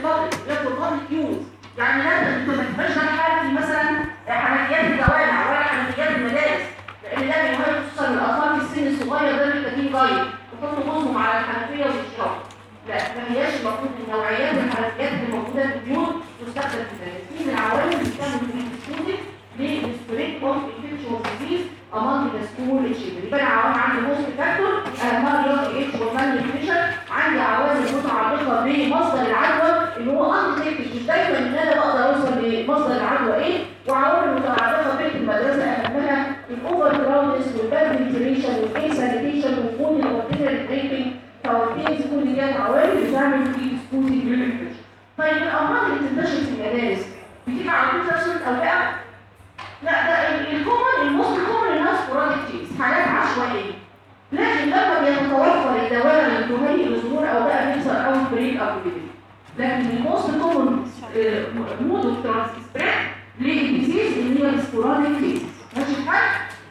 البابليك غير البابليك يوز يعني لا انت ما تبقاش ده حاجه مثلا حنفيات الجوامع ولا حنفيات المدارس لان ده بيهم خصوصا الاطفال في السن الصغير ده محتاجين جايد يحطوا جوزهم على الحنفيه ويشربوا لا ما هياش المفروض ان نوعيات الحنفيات اللي موجوده في البيوت تستخدم في المدارس في من العوامل اللي بتعمل في الستودنت للسبريد اوف انفكشن ديزيز among the school children يبقى انا عوامل عندي موست فاكتور اهمها رياضي اتش ومان نيوتريشن عندي عوامل متعلقه بمصدر العدوى اللي هو انتيكتش مش دايما ان انا بقدر اوصل لمصدر العدوى ايه وعوامل متعلقه ببيت المدرسه اهمها الاوفر كراودنس والباد فنتيليشن والاي سانيتيشن وجود الاوردينري درينكينج فوالتيز كل دي عوامل بتعمل في سكوتي انفكشن طيب الامراض اللي بتنتشر في المدارس بتيجي على طول نفس الاوقات لا ده الكومن الموست كومن الناس برودكتيز حاجات عشوائيه لكن لما بيتوفر الدواء اللي تهيئ لظهور او بقى بيحصل او بريك او كده لكن الموست كومن مود اوف ترانسبريد للديزيز اللي هي السبوراديك كيس ماشي الحال؟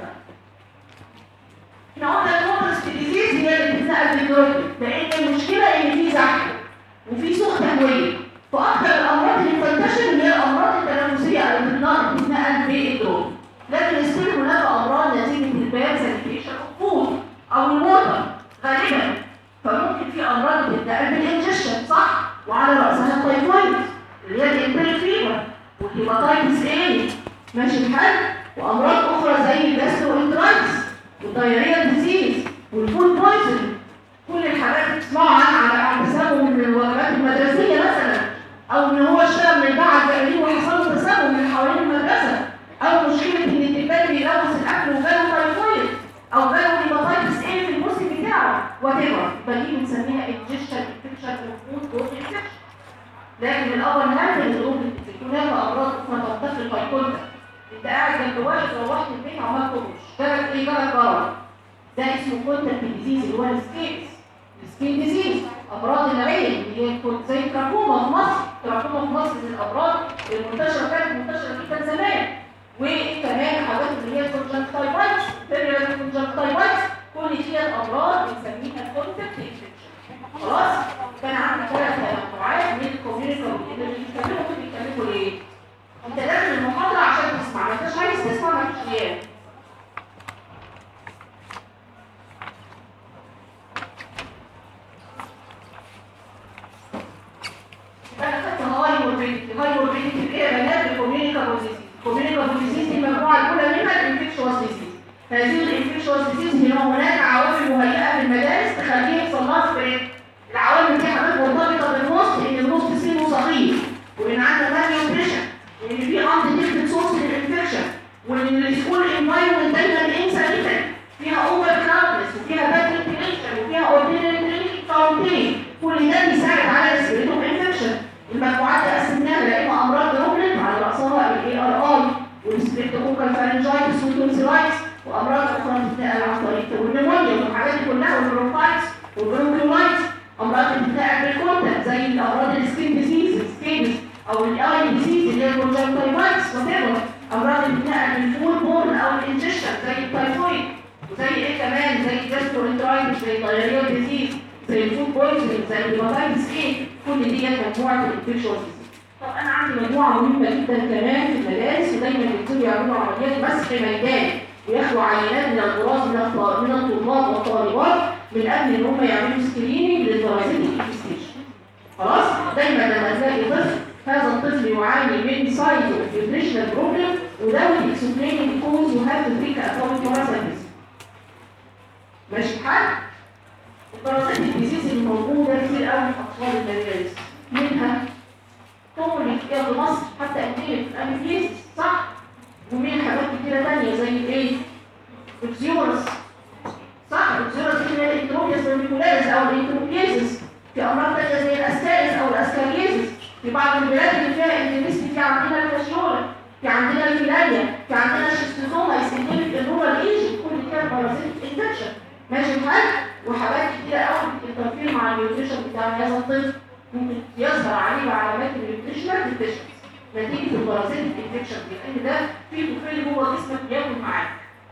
احنا قلنا الكومنس ديزيز هي اللي بتتنقل بالدرجه لان المشكله ان في زحمه وفي سوء تهويه فاكثر الامراض اللي بتنتشر هي الامراض التنفسيه اللي بتتنقل بالدرجه لكن يصير هناك امراض نتيجه الباب سانيتيشن فود او الوتر غالبا فممكن في امراض بتتنقل بالانجكشن صح وعلى راسها التايفويد اللي هي الامبيريك فيبر والهيباتايتس ايه ماشي الحال وامراض اخرى زي الجاستروانترايتس والدايريا ديزيز والفود بويزن كل الحاجات اللي بتسمعوا عنها على على تسمم من الوجبات المدرسيه مثلا او ان هو اشتغل من بعد تقريبا وحصل له تسمم من حوالين المدرسه او مشكله ان التبان بيلوث الاكل وجاله تايفويد او جاله هيباتايتس ايه في الموسم بتاعه وات ايفر يبقى دي بنسميها انجكشن انفكشن وفود بروت انفكشن لكن الاول هذا الظروف هناك امراض اخرى تنتقل باي كونتاكت انت قاعد جنب واحد روحت البيت عمال ترش جالك ايه جالك جرى ده اسمه كونتاكت ديزيز اللي هو السكينز السكين ديزيز امراض العين اللي هي كنت زي التراكوما في مصر التراكوما في مصر من الامراض المنتشره كانت منتشره جدا زمان وكمان حاجات اللي هي كونجكتيفايتس بيريال كونجكتيفايتس كل دي الامراض بنسميها كونتاكت انفكشن خلاص كان عندي ثلاث توقعات من الكوميونيكا اللي بيتكلموا بيتكلموا ليه انت داخل المحاضره عشان تسمع ما انتش عايز تسمع ما فيش غياب انا خدت هاي موربيديتي هاي موربيديتي ايه يا بنات الكوميونيكا بوزيسيس الكوميونيكا بوزيسيس دي المجموعه الاولى منها الانفكشوس ديزيز هذه الانفكشوس ديزيز هي هناك عوامل مهيئه في المدارس تخليه يحصل لها سبريد العوامل دي حضرتك مرتبطه بالوسط ان الوسط سنه صغير وان عنده مال نيوتريشن وان في عند ديفرنت سورس للانفكشن وان السكول انفايرمنت دايما انسانيتري فيها اوفر كراودنس وفيها باد فنتيليشن وفيها اوردينري درينكينج فاونتين كل ده بيساعد على السبريد اوف انفكشن المجموعات دي قسمناها لا اما امراض روبلت على راسها الاي ار اي والسبريتوكوكال فارنجايتس والتونسيلايتس وامراض اخرى بتتنقل عن طريق والنمونيا والحاجات دي كلها والبرونكايتس والبرونكولايتس امراض بتتنقل بالكونتاكت زي الامراض السكين ديزيز سكينز او الاي ديزيز اللي هي الكونجكتيفايتس وات امراض بتتنقل بالفول بورن او الانجكشن زي التايفويد وزي ايه كمان زي الجاستروانترايتس زي الدايريا ديزيز زي الفود بويزنج زي الهيباتايتس ايه كل دي مجموعه الانفكشنز طب انا عندي مجموعه مهمه جدا كمان في المدارس ودايما بيبتدوا يعملوا عمليات مسح ميداني وياخدوا عينات من الغراز من الط- من الطلاب والطالبات من قبل ان هم يعملوا سكريننج للبارازيتيك انفستيشن خلاص دايما لما تلاقي طفل هذا الطفل يعاني من سايز اوف نيوتريشنال بروبلم without explaining cause you have to take account parasites ماشي الحال؟ البارازيتيك ديزيز الموجوده كتير قوي في اطفال المدارس منها كوموني في مصر حتى انديميك انفليس صح؟ ومن حاجات كتيره ثانيه زي الايه؟ الزيورس صح الزيورس دي هي الانتروبياس فيرميكولاريس او الانتروبياسيس في امراض ثانيه زي الاسكاريس او الاسكاريزيس في بعض البلاد اللي فيها انديميستي في عندنا الفاشيولا في عندنا الفيلايا في عندنا الشيستوزوما يسميه الرورال ايجي كل دي كانت بارازيتيك انفكشن ماشي الحال وحاجات كتيره قوي الترفيه مع النيوتريشن بتاع هذا الطفل ممكن يظهر عليه علامات النيوتريشنال ديفيشنسي نتيجه البارازيتيك انفكشن دي لان ده في طفل جوه جسمك بياكل معاك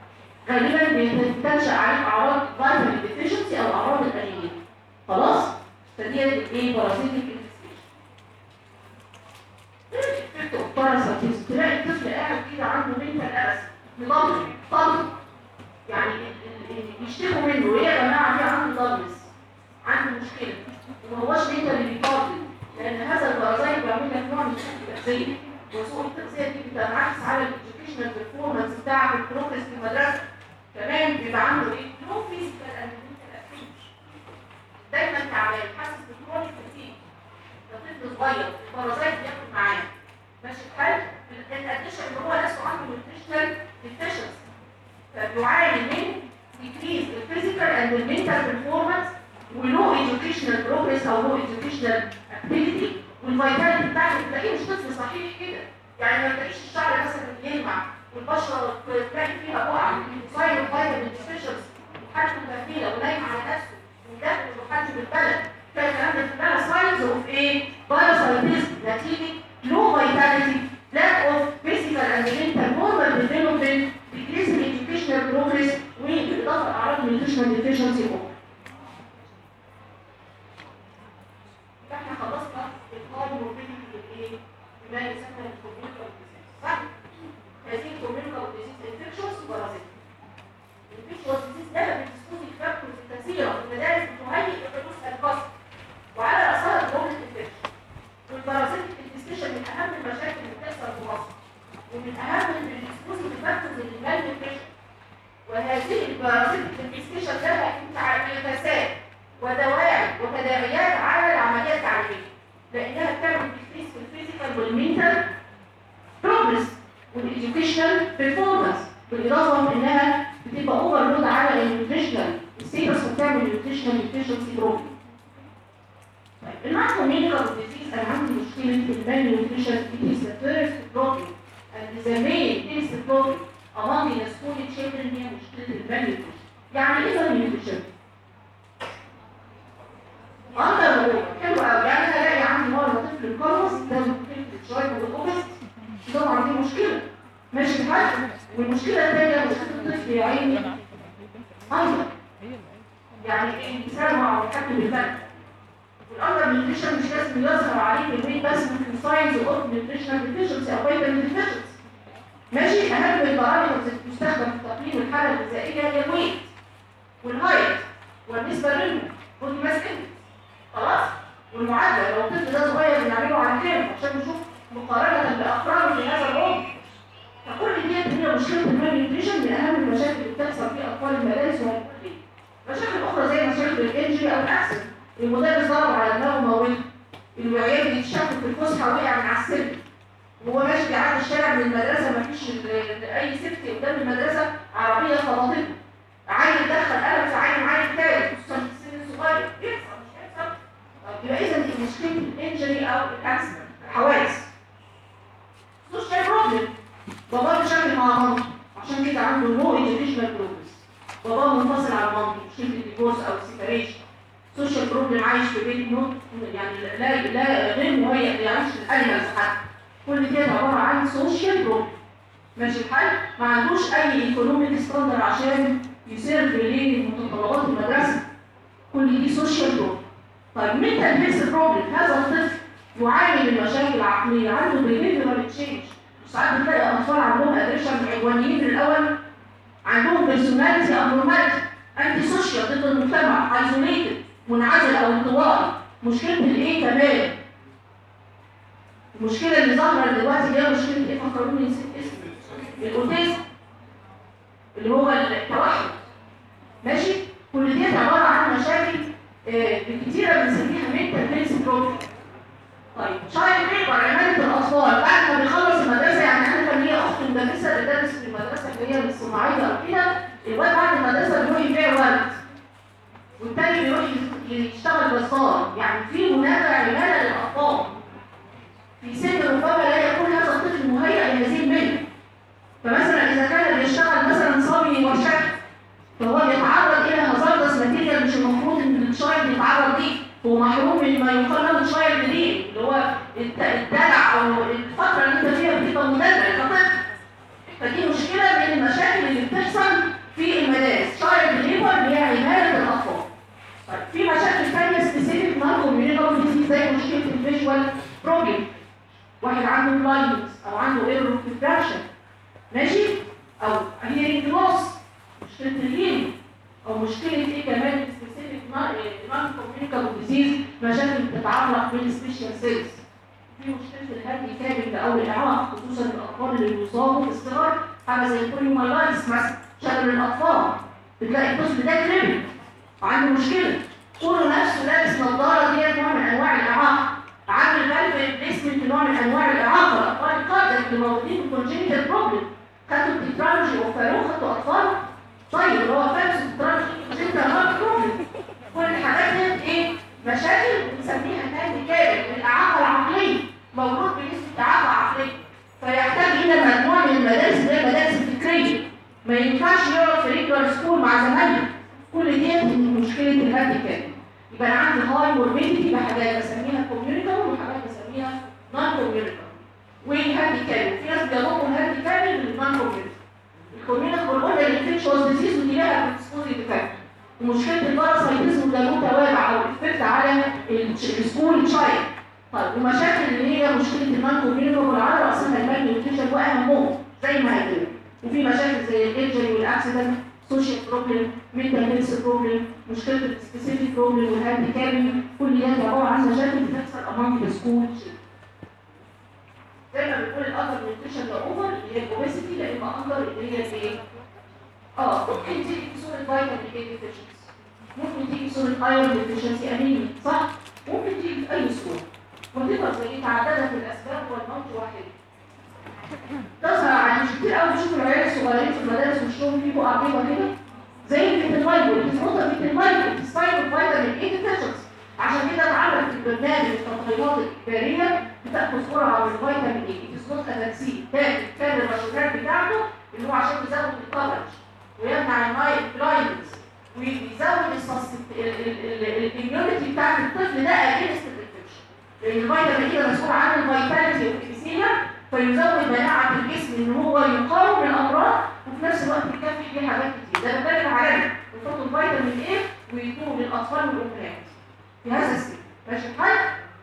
غالبا بتنشا عليه اعراض فيتامين ديفيشنسي او اعراض الانيميا خلاص فدي ايه بارازيتيك انفكشن التغذيه وسوء التغذيه دي بتنعكس على الاديوكيشنال بيرفورمانس بتاع البروجرس في المدرسه كمان بيبقى عنده ايه؟ لو فيزيكال اند منتال دايما تعبان حاسس بكرونيك فتيج ده طفل صغير البارازايت بياكل معاه ماشي الحال الاديشن اللي هو نفسه عنده نيوتريشنال ديفيشنسي فبيعاني من decrease الفيزيكال اند المنتال بيرفورمانس ولو educational progress او لو educational activity والفيتاليتي بتاعته تلاقيه مش طفل صحيح كده يعني ما تلاقيش الشعر مثلا بيلمع والبشره تلاقي فيها بقع سايد فيتامين ديفيشنسي وحالته كفيله ونايم على نفسه وداخل وحالته بالبلد تلاقي الكلام ده كلها ساينز اوف ايه؟ باراسايتيزم نتيجه لو فيتاليتي lack of physical and mental normal development decreasing educational progress وبالاضافه لاعراض nutritional deficiency أخرى. احنا خلصنا القاعده الموبيليتي بالايه؟ بما يسمى الكوميونيكال ديزيز صح؟ هذه الكوميونيكال ديزيز انفكشوس وبارازيت. الانفكشوس ديزيز ده بتسكوت فاكتورز كثيره في المدارس بتهيئ لحدوث الكسر وعلى راسها البروبلم انفكشن. والبارازيت انفستيشن من اهم المشاكل اللي بتحصل في مصر ومن اهم الاكسبوزيف فاكتورز اللي المال نيوتريشن وهذه البارازيت انفستيشن لها انفعاليات ودواعي وتداعيات على العمليه التعليميه لانها بتعمل تكريس في الفيزيكال والمنتال بروجرس والاديوكيشنال بيرفورمانس بالاضافه انها بتبقى اوفرلود على النيوتريشنال ستيتس وبتعمل نيوتريشنال ديفيشنسي بروبلم المعنى كوميونيكال ديزيز انا عندي مشكله البان نيوتريشن it is the first problem and the main is the problem among the school children هي مشكله البان نيوتريشن يعني ايه بان نيوتريشن؟ اندر وول حلو قوي يعني انا الاقي عندي مره طفل مكرس ده طفل شويه والاوبس طبعا دي مشكله ماشي الحال والمشكله الثانيه مشكله الطفل يا عيني ايضا يعني ايه بيسمع ويحكم بالبلد والاندر نيوتريشن مش لازم يظهر عليه كميه بس ممكن ساينز اوف نيوتريشنال ديفيشنسي او فيتامين ديفيشنسي ماشي اهم البارامترز اللي بتستخدم في تقييم الحاله الغذائيه هي الويت والهايت والنسبه بينهم بودي ماس اندكس خلاص والمعادله لو الطفل ده صغير بنعمله على كام عشان نشوف مقارنه باقرانه في هذا العمر فكل دي هي مشكله المال نيوتريشن من اهم المشاكل اللي بتحصل في اطفال المدارس والكليه مشاكل اخرى زي مشاكل الانجري او الاكسنت المدرس ضرب على دماغه موته الوعيات بيتشكك في الفسحه وقع من على السلم وهو ماشي بيعدي الشارع من المدرسه مفيش اي سيفتي قدام المدرسه عربيه خبطته عيل دخل قلم في عين عيل تاني خصوصا في السن الصغير بيحصل مش بيحصل يبقى اذا دي مشكله الانجري او الاكسنت الحوادث سوشيال بروبلم باباه بيشكل مع مامته عشان كده عنده نو educational بروجرس باباه منفصل عن مامته مشكله الديفورس او السيبريشن سوشيال بروبلم عايش في بيت نوت يعني لا لا غير مهيئ يعيش الانيمالز حتى كل دي عباره عن سوشيال بروبلم ماشي الحال ما عندوش اي ايكونوميك ستاندر عشان يسيرف لمتطلبات المدرسه كل دي سوشيال بروبلم طيب منتال هيلث بروبلم هذا الطفل يعاني من مشاكل عقليه عنده بيهيفيرال تشينج ساعات بتلاقي اطفال عندهم ادريشن عدوانيين في الاول عندهم بيرسوناليتي ابنورماليتي انتي سوشيال ضد المجتمع ايزوليتد منعزل او انطوائي مشكله الايه كمان المشكله اللي ظاهره دلوقتي اللي هي مشكله ايه فكروني نسيت اسمه الاوتيزم اللي هو التوحد ماشي كل دي عباره عن مشاكل آه كتيره بنسميها منتال هيلث بروبلم طيب شايل ليبر عماله الاطفال بعد ما بيخلص المدرسه يعني انا كان ليا اخت مدرسه بتدرس في المدرسه اللي هي الصناعيه او كده الواد بعد المدرسه بيروح يبيع ورد والتاني بيروح يشتغل جزار يعني في هناك عماله للاطفال في سن ربما لا يكون هذا الطفل مهيئ لهذه المهنه فمثلا اذا كان بيشتغل مثلا صبي ورشات فهو بيتعرض الى هازاردس ماتيريال مش المفروض ان الشايلد يتعرض ليه هو محروم من ما يقال له الشايلد ليه اللي هو الدلع او الفتره اللي انت فيها بتبقى مدلع كطفل فدي مشكله من المشاكل اللي بتحصل في المدارس شايلد ليبر اللي هي عماله الاطفال طيب في مشاكل ثانيه سبيسيفيك نون كوميونيكابل ديزيز زي مشكله الفيجوال بروبلم واحد عنده بلايندنس او عنده ايرور في الفراكشن ماشي او هيرنج لوس مشكله الهيرنج او مشكله ايه كمان سبيسيفيك نون كوميونيكابل ديزيز مشاكل بتتعلق بالسبيشال سيلز في مشكله الهدي كامل او الاعاقه خصوصا الاطفال اللي بيصابوا في الصغر حاجه زي البوليومايلايتس مثلا شلل الاطفال بتلاقي الطفل ده كريم وعنده مشكله طوله نفسه لابس نظاره ديت نوع من انواع الاعاقه عامل قلب ريبليسمنت نوع من انواع الاعاقه الاطفال القاده اللي موجودين في كونجنتال بروبلم خدوا التكنولوجي وفاروق خدوا اطفال طيب اللي هو فارس التكنولوجي كونجنتال هارت بروبلم كل الحاجات ديت ايه مشاكل بنسميها هاند كامل الاعاقه العقليه مولود بنسبه اعاقه عقليه فيحتاج الى مجموعه من المدارس اللي هي المدارس الفكريه ما ينفعش يقعد في ريجولار سكول مع زمايله كل ديت من مشكله الهاند كامل يبقى انا عندي هاي موربيديتي بحاجات بسميها كوميونيكال وحاجات بسميها نون كوميونيكال والهاند كامل في ناس بيضموا الهاند كامل للنون كوميونيكال الكوميونيكال قلنا الانفكشوس ديزيز ودي لها بريسبوزي ديفكت ومشكله الباراسايتيزم ده له توابع او افكت على السكول تشايلد طيب ومشاكل اللي هي مشكله النون كوميونيكال والعرض راسها المال نيوتريشن واهمهم زي ما هيقولوا وفي مشاكل زي الانجري والاكسيدنت سوشيال بروبلم منتال هيلث بروبلم مشكله السبيسيفيك بروبلم والهاند كامل كل ده عباره عن مشاكل بتحصل امام السكول زي ما بنقول الاذر نيوتريشن ده اوفر اللي هي الاوبيسيتي لا اما اندر اللي هي الايه؟ اه ممكن تيجي في صوره فيتامين اي ديفيشنسي ممكن تيجي في صوره ايرون ديفيشنسي انيميا صح؟ ممكن تيجي في اي صوره وتبقى زي تعددت الاسباب والموت واحد تظهر على مش كتير قوي بشوف العيال الصغيرين في المدارس وشهم فيه عقيمه كده زي الفيتامين الفيتامين الفيتامين السبايك فيتامين اي ديفيشنسي عشان كده اتعمل في البرنامج التطعيمات الاجباريه بتاخد سرعه من الفيتامين اي الفيتامين تنسيق كان كان الرشوات بتاعته اللي هو عشان يزود الكفرج ويمنع النايت بلايندز ويزود الاميونيتي بتاعت الطفل ده اجينست الانفكشن لان الفيتامين اي ده مسؤول عن الفيتاليتي والابيثيليا فيزود مناعه الجسم ان هو يقاوم الامراض وفي نفس الوقت يكافح بيه حاجات كتير ده بتكلم على يحطوا الفيتامين اي ويدوه للاطفال والامهات في هذا السن ماشي الحال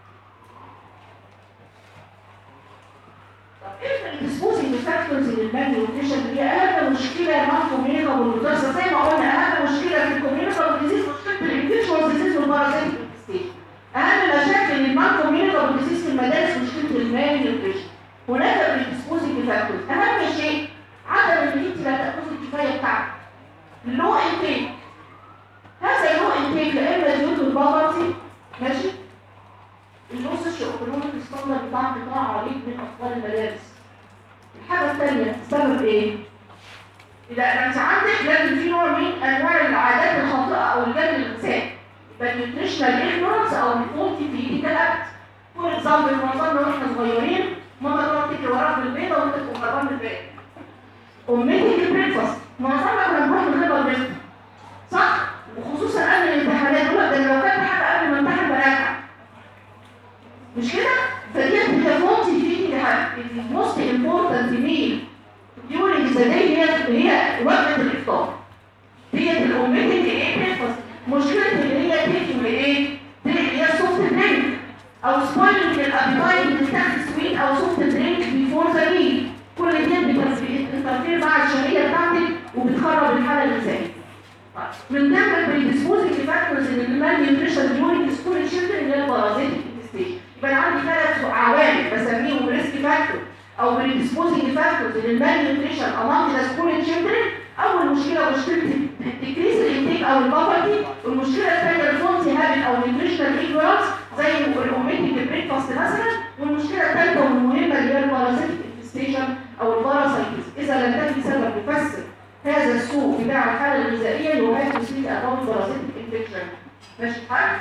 طب ايه الديسبوزنج فاكتورز للمال نيوتريشن هي اهم مشكله مع الكوميونيكابل والدراسه زي ما قلنا اهم مشكله في الكوميونيكابل ديزيز مشكله الانفكشوال ديزيز والبارازيتيك ستيج اهم مشاكل المال كوميونيكابل ديزيز في المدارس مشكله المال نيوتريشن هناك الديسبوزنج فاكتورز اهم شيء عدم ان انت لا تاخذي الكفايه بتاعتك اللو انتيك هذا اللو انتيك لا اما ديوت البابرتي ماشي النص الشوكولاتة الستاندر بتاع قطاع عريض من اطفال المدارس الحاجه الثانيه السبب ايه اذا انت عندك لازم في نوع من انواع العادات الخاطئه او الجهل الانسان يبقى النيوتريشنال ايجنورنس او الفولتي في ايدي اكت فور اكزامبل معظمنا واحنا صغيرين ماما تقعد تجري وراك بالبيضه وانت تبقى هربان من البيت امتي في بريكفاست معظمنا كنا بنروح من غير البيض صح وخصوصا قبل الامتحانات يقول لك ده لو كانت حاجه قبل ما امتحن براجع مش كده؟ فدي التفاوتي فيه الموست امبورتنت ميل during the day هي هي وجبه الافطار ديت الاوميتد ايه بريكفاست مشكله اللي هي تيجي ايه؟ اللي هي سوفت درينك او سبويلنج الابيتايت بتاخد سويت او سوفت درينك بيفور ذا ميل كل دي بتنترفير مع الشهيه بتاعتك وبتخرب الحاله الغذائيه من ضمن البريدسبوزنج فاكتورز اللي المال نيوتريشن during سكول تشيلدرن اللي هي البارازيتيك انفستيشن يبقى انا عندي ثلاث عوامل بسميهم ريسك فاكتور او بريدسبوزنج فاكتورز للمال نيوتريشن امام ذا سكول تشيلدرن اول مشكله مشكله التكريس الانتيك او البابرتي والمشكله الثانيه الفونسي هابت او نيوتريشنال ايجورانس زي الاوميتنج بريكفاست مثلا والمشكله الثالثه والمهمه اللي هي البارازيتيك انفستيشن او الباراسايتس اذا لم تجد سبب يفسر هذا السوء بتاع الحاله الغذائيه يوهاك تسليك امام البارازيتيك انفكشن ماشي الحال؟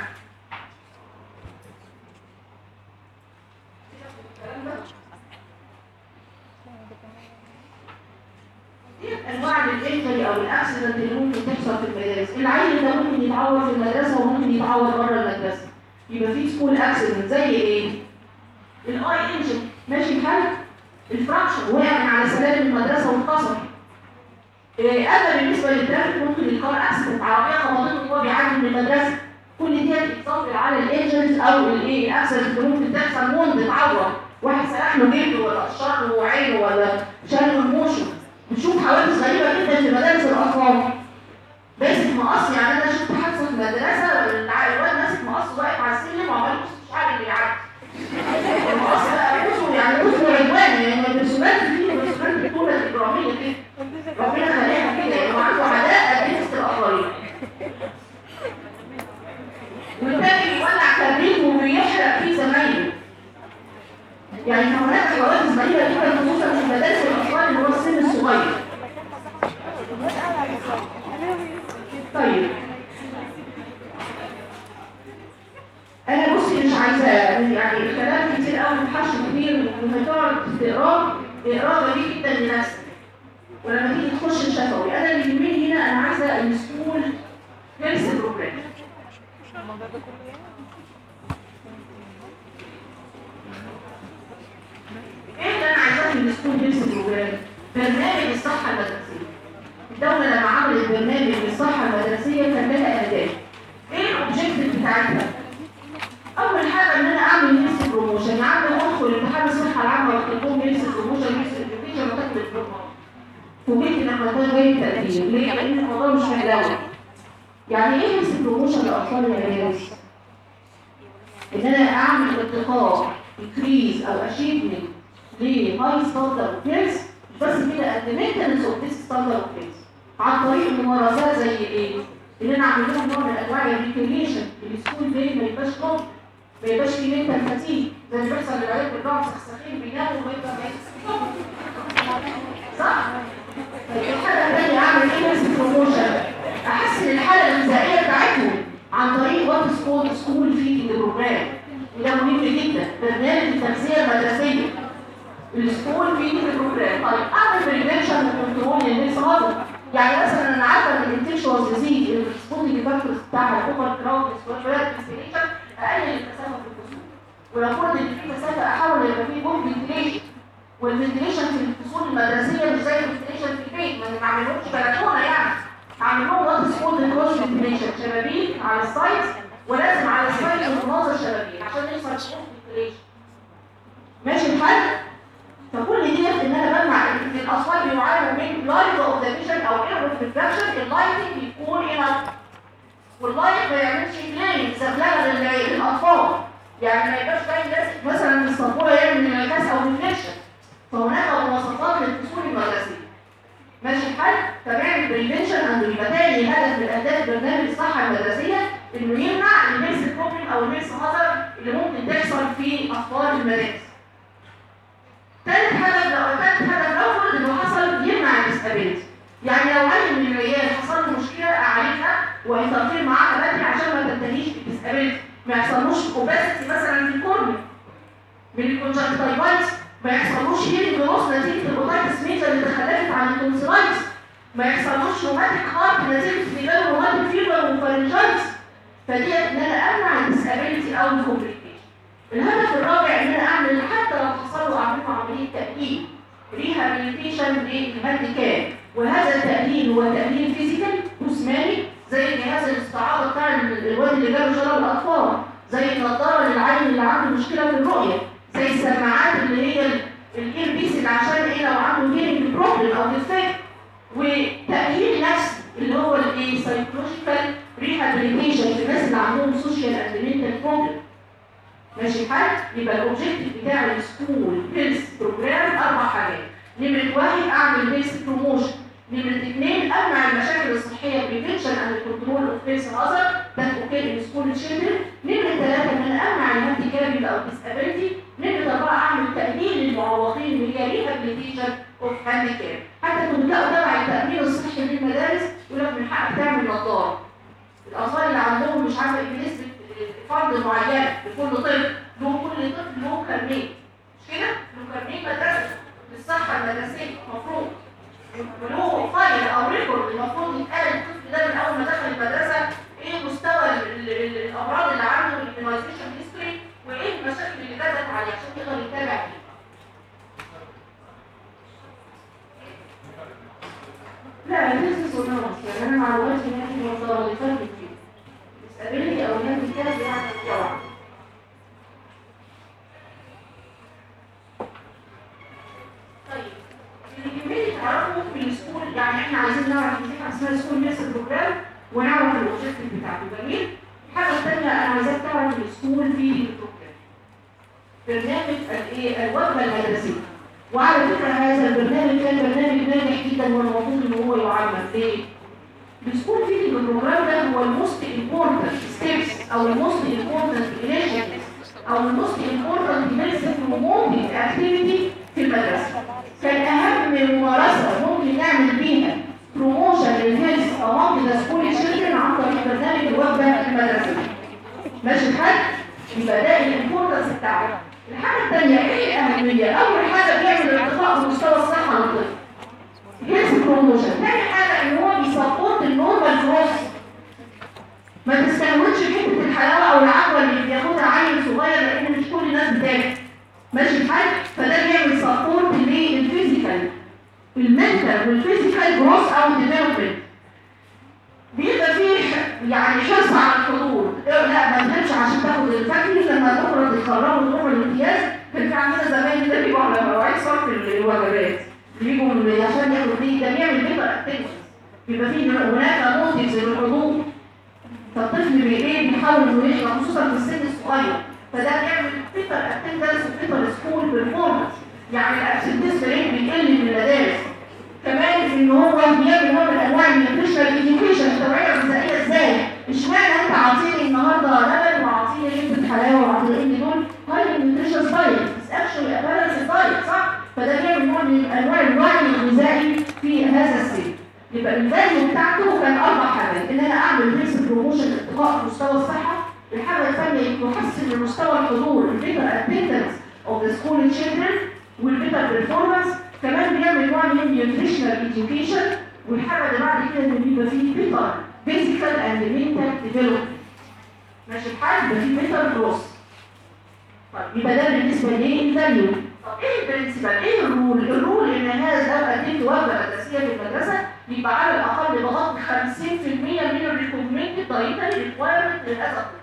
انواع الانجري او الاكسيدنت اللي ممكن تحصل في المدارس العيل ده ممكن يتعور في المدرسه وممكن يتعور بره المدرسه يبقى في سكول اكسيدنت زي ايه الاي انجن ماشي الحال الفراكشر وقع من على سلالم المدرسه واتكسر إيه اما بالنسبه للترافيك ممكن الكار اكسيدنت عربيه خبطته وهو بيعدي من المدرسه كل دي بتتصل على الانجريز او الايه الاكسيدنت اللي ممكن تحصل وند اتعور واحد سرح له جلده ولا قشر له عينه ولا شال له رموشه بنشوف حوادث غريبه جدا في مدارس الاطفال ماسك مقص يعني انا شفت حادثه في المدرسه الواد ماسك مقص واقف على السلم وعمال يبص مش عارف اللي يعدي المقص يعني هناك حوادث ضئيله جدا خصوصا في مدارس الاطفال اللي هو السن الصغير طيب انا بصي مش عايزه يعني الكلام كتير قوي وحش كتير وهتقعد تقراه اقراه جميل جدا لنفسك ولما تيجي تخش الشفوي انا اللي يهمني هنا انا عايزه السكول هيلث بروجرام ايه اللي انا عايزاه في السكول هيلث بروجرام برنامج الصحه المدرسيه الدوله لما عملت برنامج للصحه المدرسيه كان لها اهداف ايه الاوبجيكتيف بتاعتها اول حاجه ان انا اعمل هيلث بروموشن عندي ادخل امتحان الصحه العامه واكتب لهم هيلث بروموشن هيلث اديوكيشن وتاخد البروموشن فوجئت ان احنا ده جاي تقدير ليه؟ لان الموضوع مش محلاوي يعني ايه هيلث بروموشن لاطفال المدارس؟ ان انا اعمل ارتقاء increase او achievement لهاي ستاندرد اوف هيلث مش بس كده قد مينتنس اوف ذيس ستاندرد اوف هيلث عن طريق ممارسات زي ايه؟ ان انا اعمل لهم نوع من انواع الريكريشن السكول داي ما يبقاش نوم ما يبقاش في منتال فاتيج زي اللي بيحصل للعيال بيرجعوا مسخسخين بيناموا ويبقى صح؟ طيب الحاله الثانيه اعمل ايه بس بروموشن احسن الحاله الغذائيه بتاعتهم عن طريق وات سكول سكول فيدنج بروجرام وده مهم جدا برنامج التغذيه المدرسيه السكول فيدنج بروجرام طيب اعمل بريفنشن وكنترول للناس هذا يعني مثلا انا عارفه ان الانفكشوس ديزيز الريسبوندنج فاكتورز بتاعها الاوفر كراود سكوير فيستيشن اقلل المسافه في الفصول ولو فرض ان في مسافه احاول يبقى في بوم فنتيليشن والفنتيليشن في الفصول المدرسيه مش زي الفنتيليشن في البيت ما نعملهمش بلكونه يعني هعمل لهم وات سكول كروس فنتيليشن شبابيك على السايد ولازم على السايد مناظر شبابيك عشان يحصل بوم فنتيليشن ماشي الحل فكل دي ان انا بجمع ان الاطفال بيعانوا من لايت اوف ذا فيجن او ايرور ريفراكشن اللايتنج بيكون هنا واللايت ما يعملش كلين زغلله للاطفال يعني ما يبقاش باين ناس مثلا من السبوره يعمل انعكاس او ريفليكشن فهناك مواصفات للفصول المدرسيه ماشي الحل فبعمل بريفنشن اند يبقى تاني هدف من اهداف برنامج الصحه المدرسيه انه يمنع الميرس بروبلم او الميرس هازر اللي ممكن تحصل في اطفال المدارس ثالث هدف لو ثالث هدف لو فرض انه حصل يمنع الديسابيلتي يعني لو اي من العيال حصل له مشكله اعالجها وانترفير معاها بدري عشان ما تنتهيش بالديسابيلتي ما يحصلوش اوباسيتي مثلا في الكورنيا من الكونجكتيفايتس ما يحصلوش هيرنج لوس نتيجه الاوتايتس ميجر اللي تخلفت عن التونسيلايتس ما يحصلوش روماتيك هارت نتيجه استجابه روماتيك فيبر وفارنجايتس فدي ان انا امنع الديسابيلتي او الكومبليكيشن الهدف الرابع ان انا اعمل حتى لو حصل له اعمل له عمليه تاهيل ريهابيليتيشن للهانديكاب وهذا التاهيل هو تاهيل فيزيكال جسماني زي جهاز الاستعاضه بتاع الواد اللي جاب شلل الاطفال زي النضاره للعين اللي عنده مشكله في الرؤيه زي السماعات اللي هي الاير بيس اللي عشان ايه لو عنده هيرنج بروبلم او ديفكت وتاهيل نفسي اللي هو الايه سايكولوجيكال ريهابيليتيشن للناس اللي عندهم سوشيال اند منتال بروبلم ماشي الحال يبقى الاوبجيكتيف بتاع السكول هيلث بروجرام اربع حاجات نمره واحد اعمل هيلث بروموشن نمره اثنين امنع المشاكل الصحيه بريفنشن اند كنترول اوف هيلث هازارد ده اوكي ان سكول تشيلدرن نمره ثلاثه ان انا امنع الهانديكاب او ديسابيلتي نمره اربعه اعمل تاهيل للمعوقين اللي هي ريهابيليتيشن اوف هانديكاب حتى كنت بتلاقوا تبع التامين الصحي للمدارس يقول لك من حقك تعمل نظاره الاطفال اللي عندهم مش عارفه ايه نسبه فرد معين لكل طفل له كل طفل له كارنيه مش كده؟ له كارنيه مدرسه للصحه المدرسيه المفروض وله فايل او ريكورد المفروض يتقال الطفل ده من اول ما دخل المدرسه ايه مستوى ال ال الامراض اللي عنده الايميونيزيشن هيستوري وايه المشاكل اللي بدات عليه عشان يقدر يتابع فيه. لا this is not يعني انا معلوماتي ان هي مصدر اللي فاتت فيه. disability او الناس الكلام بتاعنا الجوع طيب اللي كمية تعرفوا في السكول يعني احنا عايزين نعرف في حاجه اسمها سكول نفس البروجرام ونعرف الاوبجيكتيف بتاعته جميل الحاجه الثانيه انا عايزاك تعرف السكول في البروجرام برنامج الايه الوجبه المدرسيه وعلى فكره هذا البرنامج كان برنامج ناجح جدا والمفروض ان هو يعمل ليه؟ السكول فيدنج البروجرام ده هو الموست امبورتنت ستيبس او الموست امبورتنت انيشيتيفز او الموست امبورتنت هيلث بروموتنج اكتيفيتي في المدرسه كان اهم ممارسه ممكن نعمل بيها بروموشن للهيلث among the school children عن طريق برنامج الوجبه المدرسيه ماشي الحال يبقى ده الامبورتنس بتاعه الحاجه الثانيه ايه الاهميه اول حاجه بيعمل ارتقاء بمستوى الصحه للطفل هيلث بروموشن ثاني حاجه ان هو بيسبورت النورمال جروث ما تستهونش حته الحلاوه او العجوه اللي بياخدها عيل صغير لان مش كل الناس بتاكل ماشي الحال فده بيعمل سبورت للفيزيكال المنتال والفيزيكال جروث او ديفلوبمنت بيبقى فيه يعني حرص على الحضور إيه لا ما تهمش عشان تاخد الفاكهه لما تخرج تتخرجوا تروحوا الامتياز كان في عندنا زمان كده بيجوا على مواعيد صرف الوجبات بيجوا من- عشان ياخدوا دي ده بيعمل بيبر اكتيفيتيز بيبقى فيه هناك موتيفز للحضور فالطفل بي- ايه بيحاول انه يشرب خصوصا في السن الصغير فده بيعمل بيبر اكتيفيتيز وبيبر سكول بيرفورمانس يعني الابسنتيز ريت بيقل من المدارس كمان ان هو بيعمل نوع من انواع النيوتريشنال اديوكيشن التوعيه الغذائيه ازاي؟ اشمعنى انت عاطيني النهارده لبن وعاطيني لبن حلاوه وعاطيني دول هاي نيوتريشن دايت بس اكشولي ابالانس دايت صح؟ فده بيعمل نوع من انواع الوعي الغذائي في هذا السن. يبقى الفاليو بتاعته كان اربع حاجات ان انا اعمل هيلث بروموشن ارتقاء مستوى الصحه الحاجه الثانيه يحسن من مستوى الحضور البيتر اتندنس اوف ذا سكول تشيلدرن والبيتر بيرفورمانس كمان بيعمل نوع من النيوتريشنال اديوكيشن والحاجه اللي بعد كده ان بيبقى فيه بيتر فيزيكال اند منتال ديفلوبمنت ماشي الحال يبقى فيه بيتر جروث طيب يبقى ده بالنسبه للفاليو طب ايه البرنسبل ايه الرول الرول ان هذا لو قدمت وجبه اساسيه في المدرسه يبقى على الاقل بغض 50% من الريكومندد دايتري ريكوايرمنت لهذا الطفل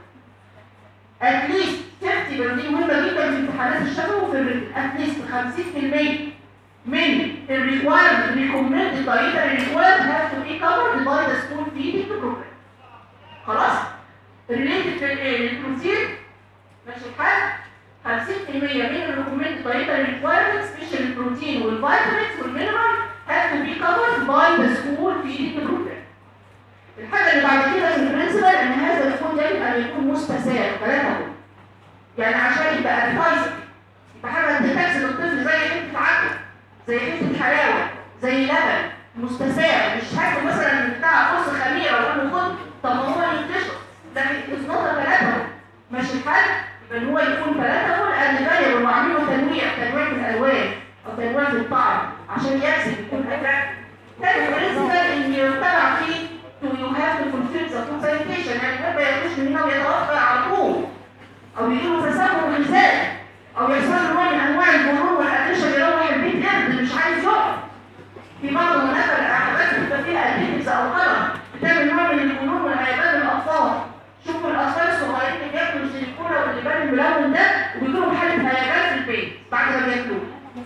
اتليست 50 دي مهمه جدا في امتحانات الشفوي وفي الريتن اتليست 50% من الريكوايرمنت ريكومندد دايتري ريكوايرمنت هاف تو بي كفرد باي ذا سكول فيدنج بروجرام خلاص ريليتد للبروتين ماشي الحال 50% من الريكومندد دايتري ريكوايرمنت سبيشال البروتين والفيتامينز والمينرال هاف تو بي كفرد باي ذا سكول فيدنج بروجرام الحاجه اللي بعد كده في البرنسبل ان هذا الفود يجب ان يكون مستساغ ثلاثه يعني عشان يبقى ادفايزر يبقى حاجه تكسب الطفل زي حته عسل زي حته حلاوه زي لبن مستساغ مش هاكل مثلا بتاع قرص خميره واقول له خد طب ما هو ينتشر ده نقطه ثلاثه ماشي الحال يبقى ان هو يكون ثلاثه دول ان فاليبل وعامل له تنويع تنويع في الالوان او تنويع في الطعم عشان يكسب يكون اتراكتيف تاني برنسبل ان يتبع فيه to you have to fulfill the food sanitation يعني ما يخش من هنا ويتوفى على طول او يجيله تسمم غذائي او يحصل له نوع من انواع الجنون والادرشه اللي يروح البيت قرد مش عايز يقعد في بعض المناطق الاحداث بتبقى فيها اديكتس او قلم بتعمل نوع من الجنون والعيادات الاطفال شوفوا الاطفال الصغيرين اللي بياكلوا السيليكونه واللبان الملون ده وبيجيلهم حاله هيجان في البيت بعد ما بياكلوه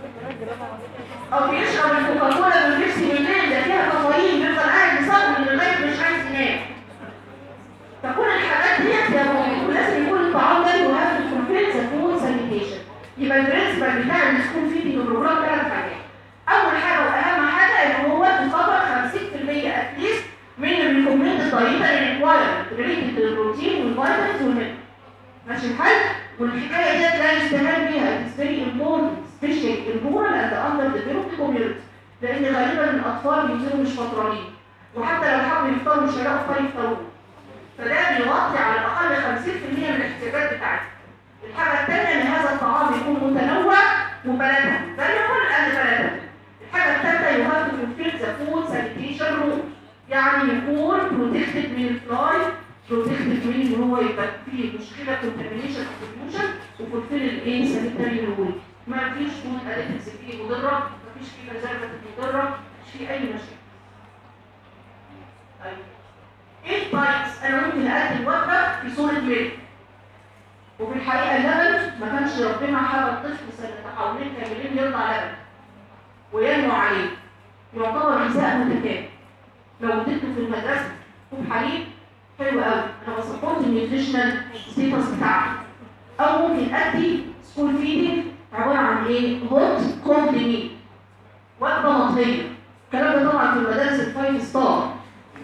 او بيشرب الكوكاكولا بالبيبسي بالليل ده فيها كافيين بيفضل قاعد يصلي لغايه مش عايز ينام فكل الحاجات ديت يا مؤمن لازم يكون الطعام ده يو هاف تو فولفيل ذا فود سانيتيشن يبقى البرنسبل بتاع السكول فيدنج بروجرام ثلاث حاجات اول حاجه واهم حاجه ان هو تكفر 50% اتليست من الريكومندد دايتري ريكوايرمنت ريليتد للبروتين والفيتامينز والمينرال ماشي الحال والحكايه ديت لا يستهان بيها اتس فيري امبورتنت سبيشال الرورال اند اندر ديفلوبد كوميونتي لان غالبا الاطفال بينزلوا مش فطرانين وحتى لو حبوا يفطروا مش هيلاقوا فطار يفطروه فده بيغطي على الاقل 50% من الاحتياجات بتاعتنا الحاجه الثانيه ان هذا الطعام يكون متنوع وبلدي فاليبل اند بلدي الحاجه الثالثه يو هاف تو فولفيل ذا فود سانيتيشن رول يعني يكون بروتكتد من الفلاي بروتكتد من ان هو يبقى فيه مشكله كونتامينيشن او بوليوشن وفولفيل الايه سانيتاري رول ما فيش فود اديتكس فيه مضره ما فيش فيه بريزرفاتيف مضره مش فيه اي مشاكل طيب ايه التايبس انا ممكن اقدم وجبه في صوره ميل وفي الحقيقه اللبن ما كانش ربنا حرم الطفل سنه حوالين كاملين يرضع لبن وينمو عليه يعتبر غذاء متكامل لو اديته في المدرسه كوب حليب حلو قوي انا بسبورت النيوتريشنال ستيتس بتاعته او ممكن ادي سكول فيدنج عباره عن ايه هوت كولد ميل وجبه مطهيه الكلام ده طبعا في المدارس الفايف ستار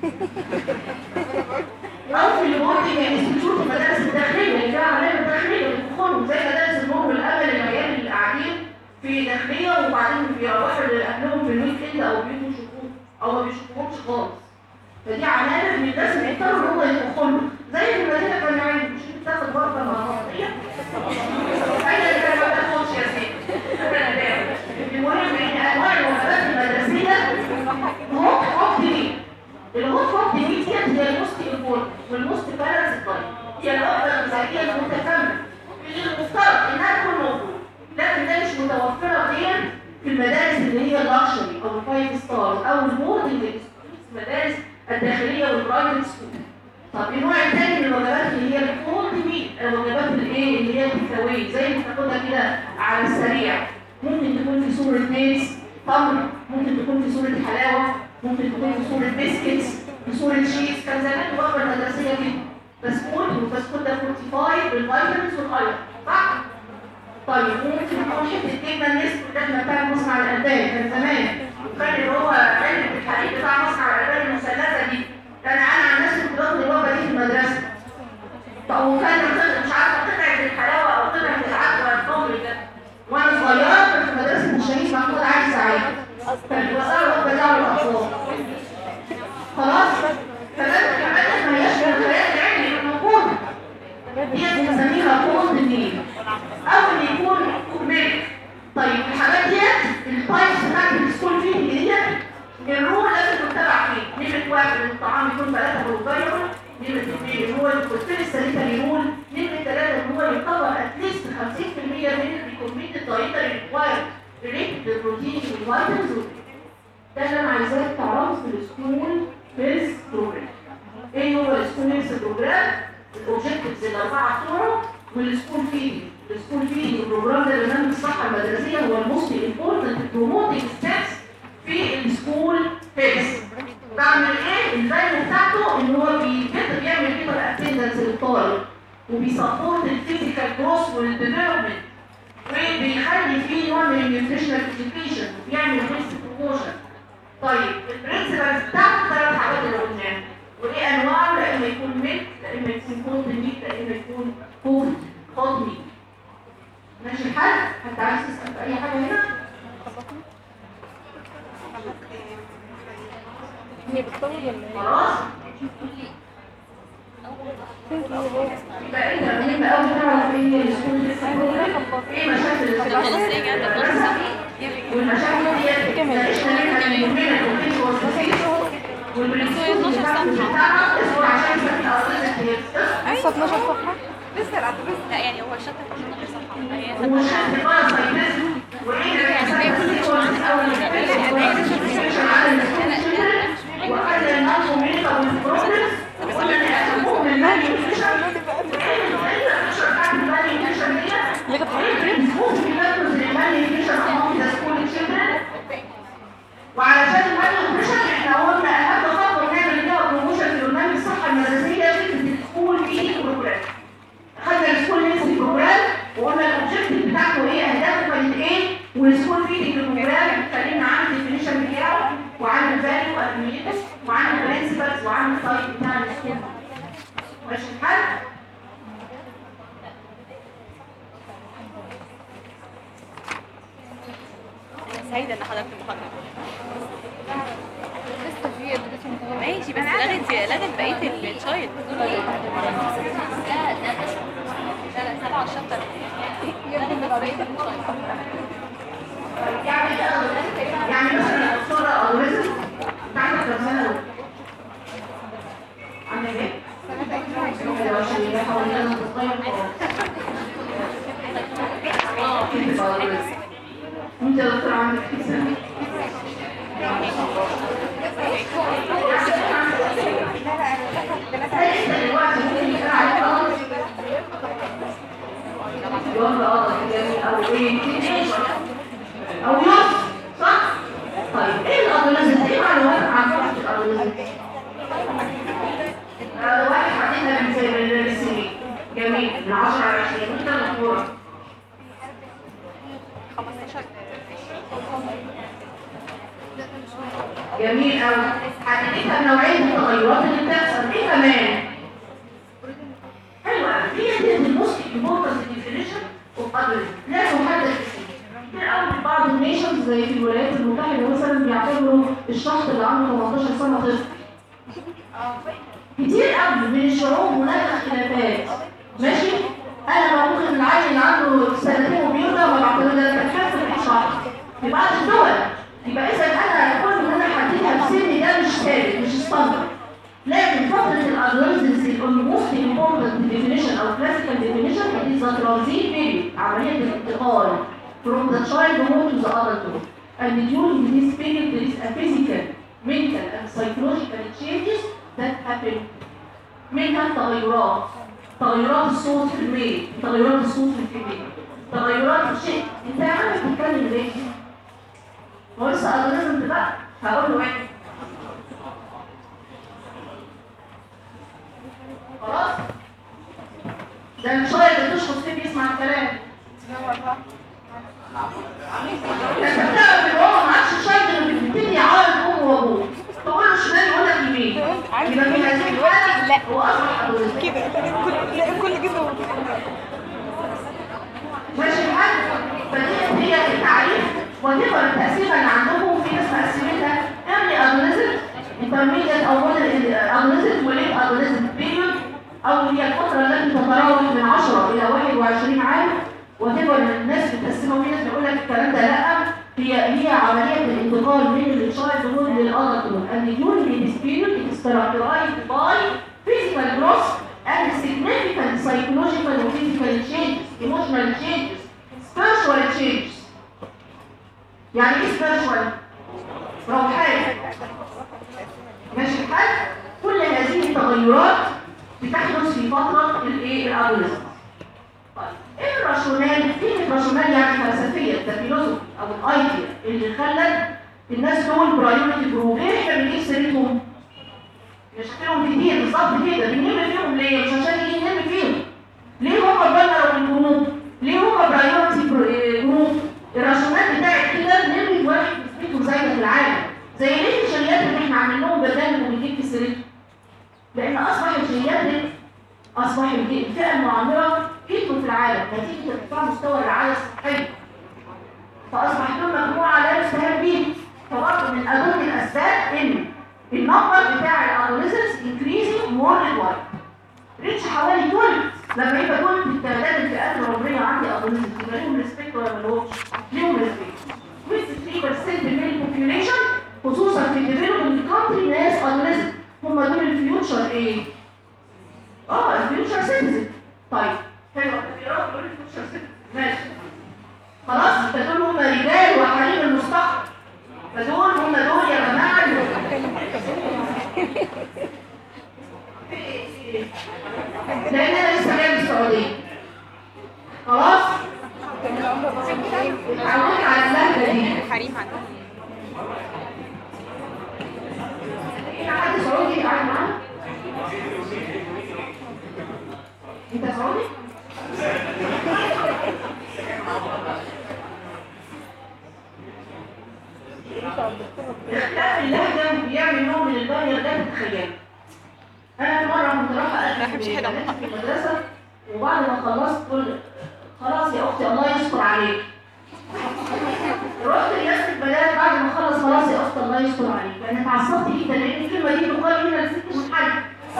او في البورتنج انستيتيوت المدارس الداخليه اللي فيها علامه داخليه بتدخلهم زي مدارس النور والامل العيال اللي قاعدين سكولز او البوردنج المدارس الداخليه والبرايفت سكول طب النوع الثاني من الوجبات اللي هي الكولد ميل الوجبات الايه اللي هي التكاوي زي ما بتاخدها كده على السريع ممكن تكون في صوره ميز تمر ممكن تكون في صوره حلاوه ممكن تكون في صوره بسكتس في صوره شيز كان زمان الوجبه المدرسيه كده بسكوت والبسكوت ده فورتيفايد بالفيتامينز والايرون صح؟ طيب ممكن يكون حته جبنه النسب اللي احنا بتاع مصنع الالبان كان زمان وكان اللي هو علبه الحليب بتاع مصنع الالبان المثلثه دي كان انا عن نفسي كنت باخد الوجبه دي في المدرسه طب وكان القطع- مش عارفه قطعه الحلاوه او قطعه العدس ولا التمر ده وانا صغيره كنت في مدرسه الشهيد محمود علي سعيد كان بيوزعوا الوجبه دي على الاطفال خلاص كمان كمان ما هياش من الخيال العلمي اللي موجوده دي بنسميها كولد ميل او ان يكون ميلك طيب الحاجات ديت التايبس بتاعت السكول فيدنج ديت الرول لازم تتبع فيه نمرة واحد ان الطعام يكون ثلاثة بالفيرول نمرة اثنين ان هو الفوسفين السليكا رول نمرة ثلاثة ان هو يكفر اتليست 50% من الريكومبيت الدايتري ريكوايرد ريليتد بالبروتين والفيتامينز ده اللي انا عايزاك تعرفه في السكول فيز بروجرام ايه هو السكول فيز بروجرام الاوبجكتيفز الاربعه بتوعه والسكول فيدنج السكول فيدنج البروجرام ده برنامج الصحه المدرسيه هو الموست امبورتنت بروموتنج ستيبس في السكول فيز بعمل ايه الفاليو بتاعته ان هو بيقدر يعمل كده الاتندنس للطالب وبيسبورت الفيزيكال جروث والديفلوبمنت وبيخلي فيه نوع من النيوتريشنال اديوكيشن وبيعمل هيلث بروموشن طيب البرنسبلز بتاعته ثلاث حاجات اللي قلناها وايه انواع لا اما يكون ميلك لا اما يكون كولد ميت لا اما يكون كولد هوت ميت ماشي الحال حد عايز تسال في اي حاجه هنا هي بتطول ولا ايه؟ خلاص يبقى انت مهم قوي تعرف ايه هي السكول ايه مشاكل المدرسه والمشاكل دي ناقشنا منها المهمه والفيش والفسيس والبرنسبل بتاعها اسمه عشان يبقى لسه 12 صفحة لا يعني هو الشابتر كله 12 صفحه فهي ومش هتبقى وايه الرياكشن اول على السكول وقال النظم منك والبروبلمز وقال ان اهمهم المالي والفيشن وعلشان المال نيوتريشن احنا قلنا اهم خطوه نعمل فيها بروموشن في برنامج الصحه المدرسيه فكره السكول في بروجرام خدنا السكول نيسي بروجرام وقلنا الاوبجيكتيف بتاعته ايه اهدافه كانت ايه والسكول فيدنج بروجرام اتكلمنا عن الديفينيشن بتاعه وعن الفاليو واهميته وعن البرنسبلز وعن التايب بتاع السكول ماشي الحال انا سعيده ان حضرتك المحاضره لسه في ادوكيشن متغير ماشي بس لغت لغت بقيه الشايلد لا لا لا لا سبعه الشابتر لغت بقيه الشايلد يعني يعني مثلا الصورة أو رزق بتاعتك كم سنة دول؟ عندك ايه؟ سنة عشان يحاول لازم تتغير اه كده بقى الرزق وانت يا دكتور عندك كام سنة؟ هل انت دلوقتي ممكن يكون عليك قدر؟ جواب قدر جميل او ايه؟ او يوسف صح؟ طيب ايه الادوليزم؟ ايه معلومات عن فترة الادوليزم؟ آه، واحد حددها من زي من السنين جميل من 10 ل 20 وانت دكتورة 15 جميل قوي حددتها بنوعية التغيرات اللي بتحصل ايه كمان؟ حلوة قوي هي دي الموست امبورتنت ديفينيشن اوف ادوليزم لا تحدد بسنين كتير قوي بعض النيشنز زي في الولايات المتحدة مثلا بيعتبروا الشخص اللي عنده 18 سنة طفل كتير قوي من الشعوب هناك اختلافات ماشي انا لو ممكن العيل اللي عنده سنتين وبيرضى ما بعتبر ده تكفي في شهر في بعض الدول يبقى اذا انا كل ان انا حددها بسن ده مش ثابت مش ستاندرد لكن فترة الادوليسنس الموست امبورتنت ديفينيشن او كلاسيكال ديفينيشن is the transit period عملية الانتقال from the childhood to the adulthood and during this period there is a physical, mental and psychological changes that happen منها التغيرات تغيرات الصوت في الميل تغيرات الصوت في الكبير تغيرات الشيء انت عارف تتكلم ليه هو لسه اورجانيزم بقى هقول له ايه خلاص ده مش هو اللي بتشخص فيه بيسمع الكلام انت بتعرف ان هو ما عادش الشايب اللي بيبتدي يعارض امه وابوه تقول له شمال يقول لك يمين يبقى في هذه الحاله لا. هو اصبح ادوليسنت كده كل لا كل جزء ماشي الحال فدي هي التعريف وتبقى التقسيمه اللي عندكم في ناس مقسمتها ايرلي ادوليسنت انترميديت او مودرن ادوليسنت وليت ادوليسنت بيريود او هي الفتره التي تتراوح من 10 الى 21 عام وتبقى الناس بتقسمها وفي ناس بيقول لك الكلام ده لا هي هي عمليه الانتقال من الشايلد هود للادلت هود and during this period it is characterized by physical growth and significant psychological and physical changes, emotional changes, spiritual changes. يعني ايه spiritual؟ روحاني. ماشي الحال؟ كل هذه التغيرات بتحدث في فترة الايه؟ الادوليسنس. طيب ايه الراشونال؟ كلمة راشونال يعني فلسفية، ده فيلوسوفي او الايديا اللي خلت الناس دول برايورتي جروب، ليه احنا بنجيب سيرتهم؟ يشتروا كتير بالظبط كده بنلم فيهم ليه مش عشان نيجي نلم فيهم ليه هم بنروا الجروب ليه هم برايورتي جروب الرسومات بتاعت كده نلم واحد نسبته زي في العالم زي ليه الشريات اللي احنا عاملين لهم برنامج وبنجيب في سيرته لان اصبح الشريات دي اصبح الفئه المعمره كتروا في العالم نتيجه ارتفاع مستوى الرعايه الصحيه فاصبح لهم مجموعه لا يستهان بيها فبرضه من اهم الاسباب ان النمبر بتاع الادوليسنس انكريزنج وورلد وايد ريتش حوالي 12 لما يبقى دول في التعداد الفئات العمريه عندي ادوليسنس يبقى ليهم ريسبكت ولا مالهمش؟ ليهم ريسبكت with 3% من البوبيوليشن خصوصا في الديفلوبمنت كونتري ناس ادوليسنس هم دول الفيوتشر ايه؟ اه الفيوتشر سيتيزن طيب حلو اختيارات دول الفيوتشر سيتيزن ماشي خلاص فدول هم رجال وحريم المستقبل فدول هم دول يا جماعه اللي لان انا لسه جاي من السعوديه خلاص اتعودت على اللهجه دي الحريم عندهم في حد سعودي قاعد معانا انت سعودي اختلاف اللهجه بيعمل نوع من البرير ده تتخيل انا في مره كنت رايحه ما بحبش حاجة بنات في المدرسه وبعد ما خلصت قلت خلاص يا اختي الله يستر عليك رحت رياسه البنات بعد ما خلص خلاص يا اختي الله يستر عليك انا اتعصبت جدا لان الكلمه دي بتقال هنا لست من حد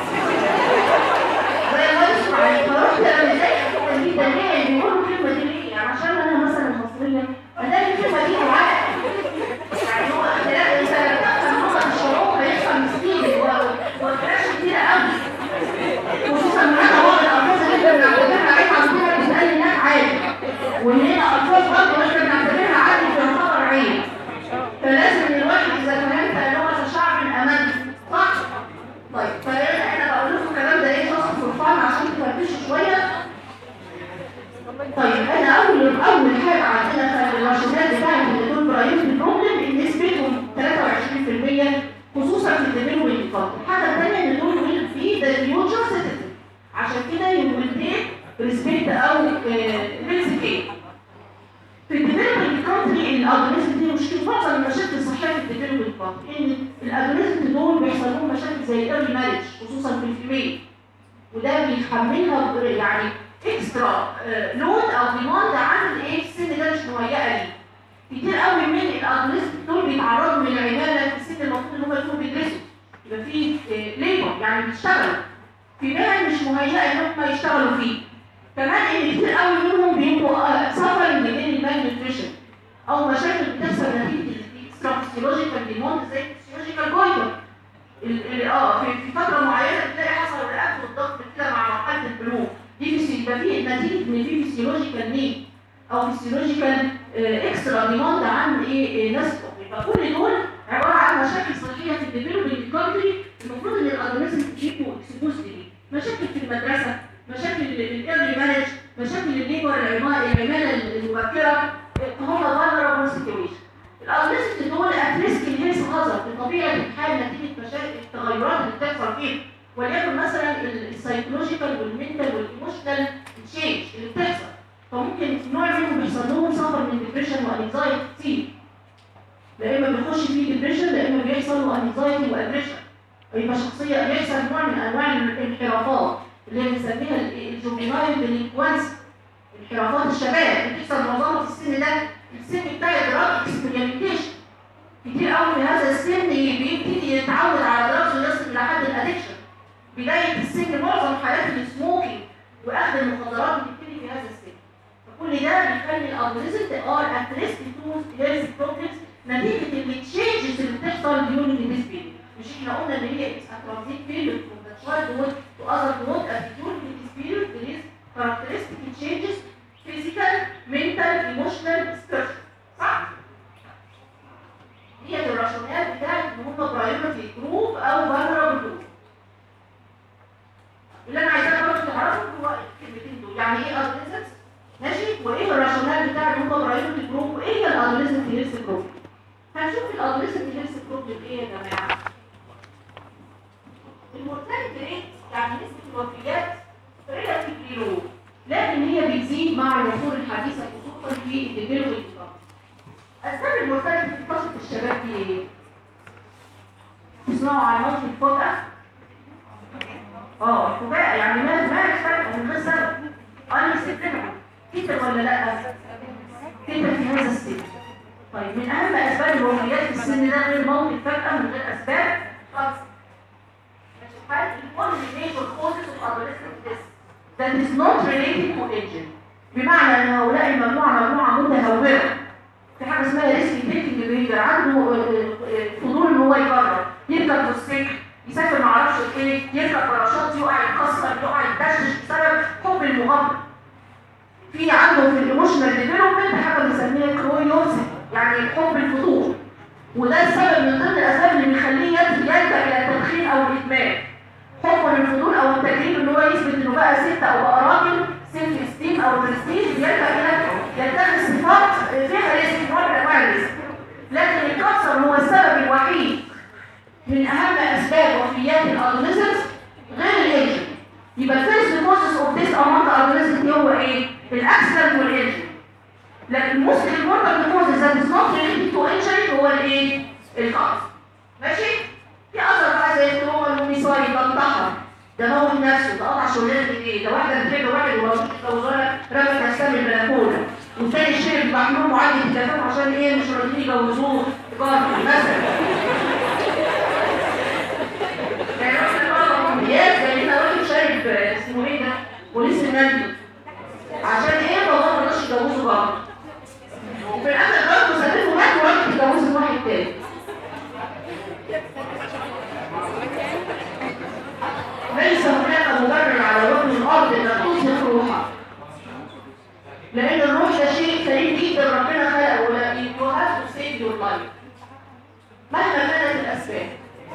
زي الله يستر عليك فرحت انا متضايقه جدا جدا ليه بيقولوا الكلمه دي ليه؟ يعني عشان انا مثلا مصريه فده الكلمه دي معاك يعني هو اختلاف انت بتفهم لغه الشعوب هيحصل مسكين وكلاش كتير قوي خصوصا ان انا هو الالفاظ اللي احنا بنعتبرها عيب عندنا بتتقال هناك عادي وان هنا الفاظ برضه احنا بنعتبرها عادي تعتبر عيب فلازم ان الواحد اذا فهمت لغه الشعب امانه صح؟ طيب فاحنا بقول لكم الكلام ده ايه جاست فور فان عشان تفرفشوا شويه طيب انا اول اول حاجه عندنا في الراشونات بتاعت اللي دول برايم بروبلم ان نسبتهم 23% خصوصا في الديفلوبمنت فاند الحاجه الثانيه ان دول ويل في ذا فيوتشر سيتيزن عشان كده يولدين ريسبكت او ريسبكت في الديفلوبمنت كونتري الادوليسنت دي مشكله معظم المشاكل الصحيه في الديفلوبمنت كونتري ان الادوليسنت دول بيحصل لهم مشاكل زي الايرلي ماريج خصوصا في الفيميل وده بيحملها بر- يعني اكسترا لود او ديماند عن الايه السن ده مش مهيئه ليه كتير قوي من الادوليسنت دول بيتعرضوا للعماله في السن المفروض ان هم يكونوا بيدرسوا يبقى في ليبر يعني بيشتغلوا في مهن مش مهيئه ان هم يشتغلوا فيه كمان ان كتير قوي منهم بيبقوا سفرنج من المال نيوتريشن او مشاكل بتحصل نتيجه الاكسترا فيسيولوجيكال ديماند زي الفيسيولوجيكال جويتر ال- ال- اه في في فتره معينه تلاقي حصل رئات والضغط كده مع مرحله البلوغ دي في يبقى في نتيجه ان في فيسيولوجيكال نيد او فيسيولوجيكال اكسترا ديماند عن ايه إيه، ناس أخرى. يبقى كل دول عباره عن مشاكل صحيه في الديفلوبمنت كونتري المفروض ان الادolescent يبقوا اكسبوزد ليه مشاكل في المدرسه مشاكل الايرلي مانج مشاكل الليبر العماله العماله المبكره هم فالنربل سيتويشن الادolescent دول اتريسك الهيلث هازارد بطبيعه الحال نتيجه مشاكل التغيرات اللي بتحصل فيهم وليكن مثلا السايكولوجيكال والمنتال والايموشنال تشينج اللي بتحصل فممكن نوع منهم بيحصل لهم سفر من ديبريشن وانكزايتي كتير لا اما بيخش فيه ديبريشن لا اما بيحصل له انكزايتي وادريشن يبقى شخصيه بيحصل نوع من انواع الانحرافات اللي هي بنسميها الجوفينايل ديليكوانسي انحرافات الشباب اللي بتحصل معظمها في السن ده السن بتاع الدراج اكسبيريمنتيشن كتير قوي في هذا السن بيبتدي يتعود على دراجز ويصل لحد الادكشن بدايه السن معظم حالات السموكينج واخذ المخدرات بتبتدي في هذا السن فكل ده بيخلي الادوليسنت ار ات ريسك تو هيلث بروبلمز نتيجه التشينجز اللي بتحصل during this period مش احنا قلنا ان هي it's a transit period from the childhood to adulthood and during this period there is characteristic changes physical, mental, emotional, spiritual صح؟ دي الراشونال بتاعت ان هم برايورتي جروب او vulnerable جروب اللي انا عايزاه برضه تعرفوا هو الكلمتين دول يعني ايه adolescence ماشي وايه الراشونال بتاع ان هم برايورتي جروب وايه هي الادوليسنت هيلث جروب هنشوف الادوليسنت هيلث جروب ايه يا جماعه المورتاليتي ريت يعني نسبه الوفيات ريلاتيفلي لو لكن هي بتزيد مع العصور الحديثه خصوصا في الديفلوبمنت اسباب المورتاليتي في فتره الشباب دي ايه؟ تسمعوا عن موت الفجأة؟ اه الفجأة يعني مات مات فجأة من غير سبب أنا سبتها كتر ولا لأ؟ كتر في هذا السن طيب من أهم أسباب الوفيات في السن ده غير موت الفجأة من غير أسباب خمسة ماشي الحال one of the major causes of adolescent death that is not related to aging بمعنى ان هؤلاء المجموعه مجموعه متهوره في حاجه اسمها ريسك تيكنج بيهيفير عنده آه، آه، فضول ان هو يجرب يركب موتوسيكل يسافر ما اعرفش ايه يركب باراشوت يقع يتكسر يقع يتدشش بسبب حب المغامره في عنده في الايموشنال ديفلوبمنت حاجه بنسميها كرويوسي يعني حب الفضول وده السبب من ضمن الاسباب اللي بيخليه يلجا الى التدخين او الادمان حبه للفضول او التجريب ان هو يثبت انه بقى ست او بقى راجل سيلف استيم او برستيج يلجا الى يتخذ صفات فيها ريسك نوع من انواع الريسك لكن الكانسر هو السبب الوحيد من اهم اسباب وفيات الادوليسنس غير الايدج يبقى الفيرست كوزز اوف ذيس امونج ادوليسنت هو ايه؟ الاكسيدنت والايدج لكن موست امبورتنت كوزز ذات از نوت ريليتد تو انجري هو الايه؟ الكانسر ماشي؟ في اثر بقى زي التروما الموميسايد ده انتحر ده موت نفسه ده قطع شغلانه ايديه ده واحده بتحب واحد وما رضتش تجوزها رمت نفسها من البلكونه والتاني شرب محمول معدي التليفون عشان ايه مش راضيين يجوزوه جاري مثلا يعني مثلا بقى امنيات زي هنا راجل شارب اسمه ايه ده؟ بوليس النادي عشان ايه بابا ما رضاش يجوزه جاري وفي الاخر برضه سابته مات وراح يتجوز واحد تاني ليس هناك مبرر على وجه الارض ان تصرف روحها لان الروح ده شيء كريم جدا ربنا خلقه ولا you have to save your life مهما كانت الاسباب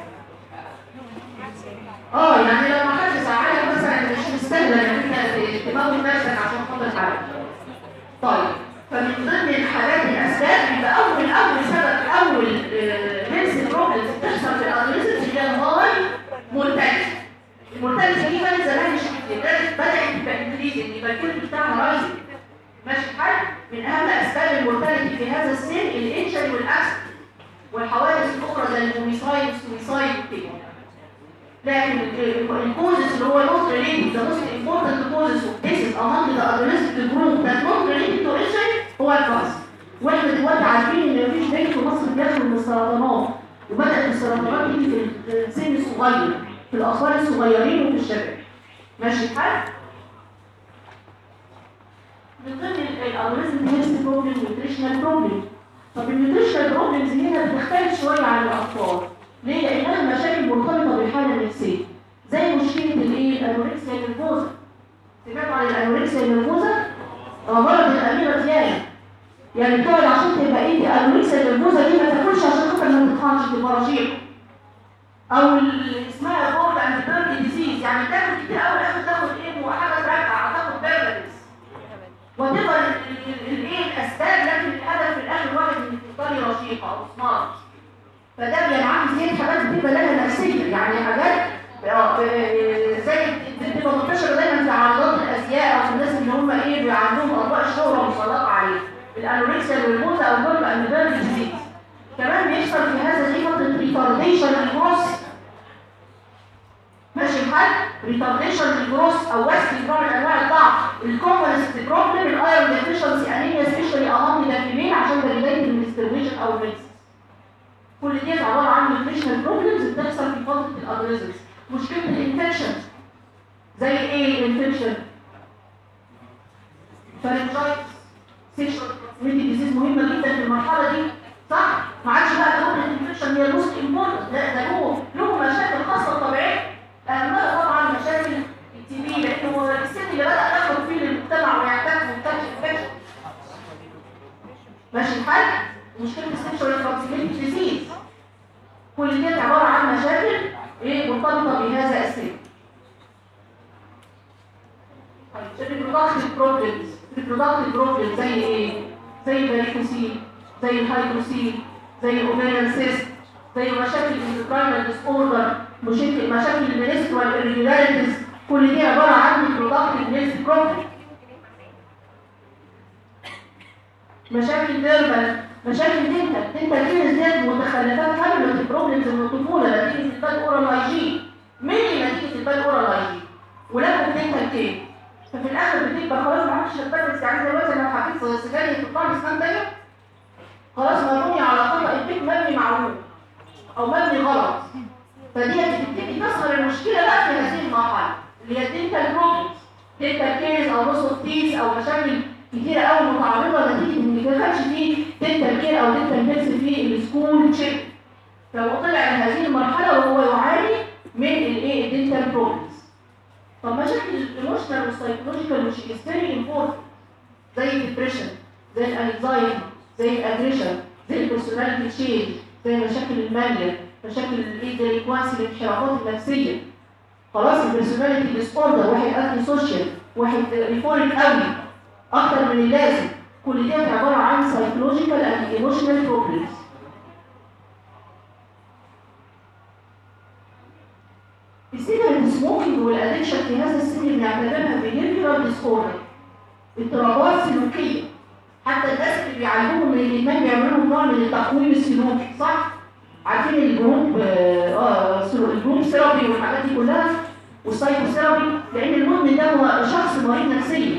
اه يعني لو ما حدش زعلك مثلا مش مستاهله انك انت تموت نفسك عشان خاطر حد طيب فمن ضمن الحاجات الاسباب يبقى اول اول سبب اول هيلث بروبلمز بتحصل في الادolescence هي الهاي مورتاليتي المورتاليتي دي كانت زمان مش كتير بدات بدات تبقى انكريزنج يبقى الكيرف بتاعها رايزنج ماشي الحال من اهم اسباب المورتاليتي في هذا السن الانشري والاكسد والحوادث الاخرى زي الهوميسايد والسويسايد وكده لكن الكوزز اللي هو not related the most important causes of death among the adolescent group that not related to injury هو الكانسر واحنا دلوقتي عارفين ان مفيش بنت في مصر بياخد من السرطانات وبدات السرطانات تيجي في السن الصغير في الاطفال الصغيرين وفي الشباب ماشي الحال من ضمن الادolescent health problem nutritional problem طب النيوتريشنال بروبلمز هنا بتختلف شويه عن الاطفال ليه؟ لانها مشاكل مرتبطه بالحاله النفسيه زي مشكله الايه؟ الانوركسيا نيرفوزا سمعتوا عن الانوركسيا نيرفوزا؟ اه مرض الاميره ديانا يعني بتقعد عشان تبقى ايه الانوركسيا الجلوكوزا دي ما تاكلش عشان خاطر ما تتخنش تبقى رشيق او اللي اسمها بورد اند بيرد ديزيز يعني تاكل كتير قوي الاخر تاخد ايه وحاجه ترجع او تاخد بيرلز وتبقى الايه الاسباب لكن الهدف في الاخر واحد انك تفضلي رشيقه او سمارت فده بينعكس زي حاجات بتبقى لها نفسيه يعني حاجات آه، آه، زي بتبقى منتشره دايما في عرضات الازياء او في الناس اللي هم ايه بيبقى عندهم اضواء الشهره مسلطه عليه الانوركسيا والموتة او جرب انبال ديزيز كمان بيحصل في هذا زي فتره ريتارديشن الجروس ماشي الحال ريتارديشن الجروس او وست نوع من انواع الضعف الكومنست بروبلم الايرون ديفيشنسي انيميا سبيشالي امام ذا فيميل عشان ده ريليتد للمستريشن او الميدسن كل دي عباره عن نيوتريشنال بروبلمز بتحصل في فتره الادريسنس مشكله الانفكشن زي ايه الانفكشن فارنجايتس سيكشوال ترانسميتد ديزيز مهمه جدا في المرحله دي صح ما عادش بقى تقول الانفكشن هي الموست امبورتنت لا ده له له مشاكل خاصه طبيعيه اهمها طبعا مشاكل التي بي لانه السن اللي بدا يخرج فيه للمجتمع ويعتاد مفتاح انفكشن ماشي الحال مشكله السيكشوال ترانسميتد ديزيز كل دي عباره عن مشاكل ايه مرتبطه بهذا السن طيب الريبرودكتيف بروبلمز الريبرودكتيف بروبلمز زي ايه زي الفاريكوسيل زي الهايدروسيل زي الاوفيريان سيست زي مشاكل الاندوكراينال ديس اوردر مشاكل مشاكل المينسترال irregularities كل دي عباره عن ريبرودكتيف هيلث بروبلم مشاكل ديرمال مشاكل دينتال دينتال كيرز ديت متخلفات كامله في بروبلمز من الطفوله نتيجه الباد اورال هايجين مين نتيجه الباد اورال هايجين ولكم دينتال كير ففي الاخر بتبقى خلاص ما عادش تتبرز يعني دلوقتي انا حطيت سجاير في الطعم اسنان تانية خلاص مبني على خطا البيت مبني معلوم او مبني غلط فدي بتبتدي تظهر المشكله بقى في هذه المرحله اللي هي الدنتال بروبلمز دنتال كيرز او نص تيس او مشاكل كتيره قوي متعرضه نتيجه ان ما كانش فيه دنتال كير او دنتال هيلث في السكول تشيب فهو طلع لهذه المرحله وهو يعاني من الايه الدنتال بروبلمز طب مشاكل الايموشنال والسايكولوجيكال which is very important زي الديبريشن زي الانكزايتي زي الاجريشن زي البيرسوناليتي تشينج زي مشاكل المانيا مشاكل الايه الانكوانسي الانحرافات النفسيه خلاص البيرسوناليتي ديس اوردر واحد انتي سوشيال واحد ريفورم قوي اكتر من اللازم كل دي عباره عن سايكولوجيكال اند ايموشنال بروبلمز السيجارة سموكينج والادكشن في هذا السن بنعتبرها بيهيفيرال ديس اوردر اضطرابات سلوكيه حتى الناس اللي بيعالجوهم من الادمان بيعملوا نوع من التقويم السلوكي صح؟ عارفين الجروب اه سلو- الجروب ثيرابي والحاجات دي كلها والسايكو ثيرابي لان المدمن ده هو شخص مريض نفسيا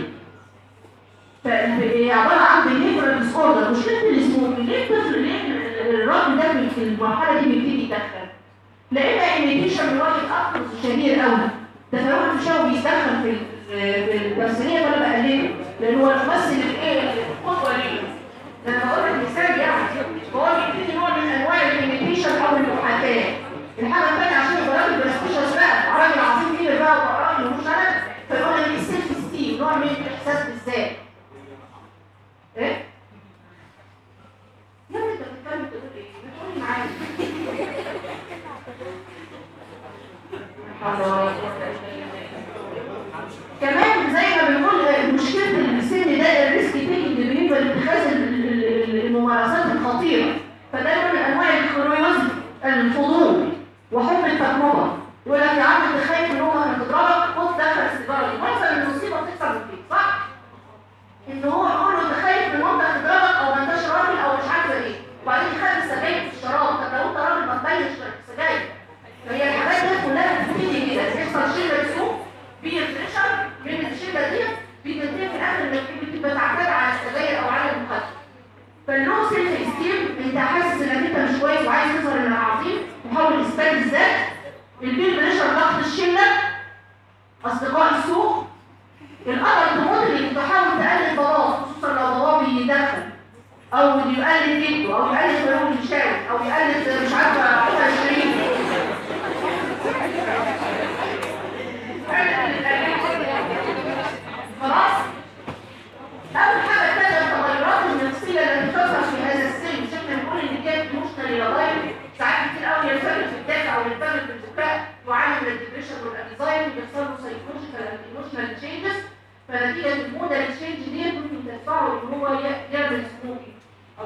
فهي عباره عن بيهيفيرال ديس اوردر مشكله السموكينج ليه الطفل ليه الراجل ده في المرحله دي بيبتدي يدخن؟ لقينا ايميتيشن من واحد اكتر شهير قوي ده فاروق الفيشاوي بيسخن في ال- في التمثيليه فانا بقلده لان هو الممثل الايه القدوه ليه ده انا بقول لك مثال يعني فهو بيبتدي نوع من انواع الايميتيشن او المحاكاه الحاجه الثانيه عشان يبقى راجل برستيجيوس بقى راجل عظيم كبير بقى وراجل مش انا فيقول لك السيلف ستيم نوع من الاحساس بالذات ايه؟ يا ابني انت بتتكلم تقول ايه؟ بتقولي معايا كمان زي ما بنقول مشكله السن ده الريسك تيكنج بيبقى اتخاذ ال- ال- ال- الممارسات الخطيره فده نوع من انواع الكيوريوزيتي الفضول وحب التجربه يقول لك يا عم انت خايف ان امك هتضربك خد دخل السيجاره دي معظم المصيبه بتحصل من كده صح؟ ان هو يقول له انت خايف ان امك هتضربك او ما انتش راجل او مش عارفه ايه وبعدين يخلي السجاير في الشراب طب لو انت راجل ما تبينش السجاير فهي الحاجات دي كلها بتبتدي كده بيحصل شده سوء بير بريشر من الشده دي بتنتهي في الاخر انك بتبقى تعتمد على السجاير او على المخدر فاللو سيلف استيم انت حاسس انك انت مش كويس وعايز تظهر انك عظيم وحاول اثبات الذات البير بريشر ضغط الشله اصدقاء السوق الأمر المدرك تحاول تقلد باباه خصوصا لو باباه بيدخن او يقلد جده او يقلد فاروق الشاوي او يقلد مش عارفه عمر الشريف خلاص اول حاجه الثانيه التغيرات النفسيه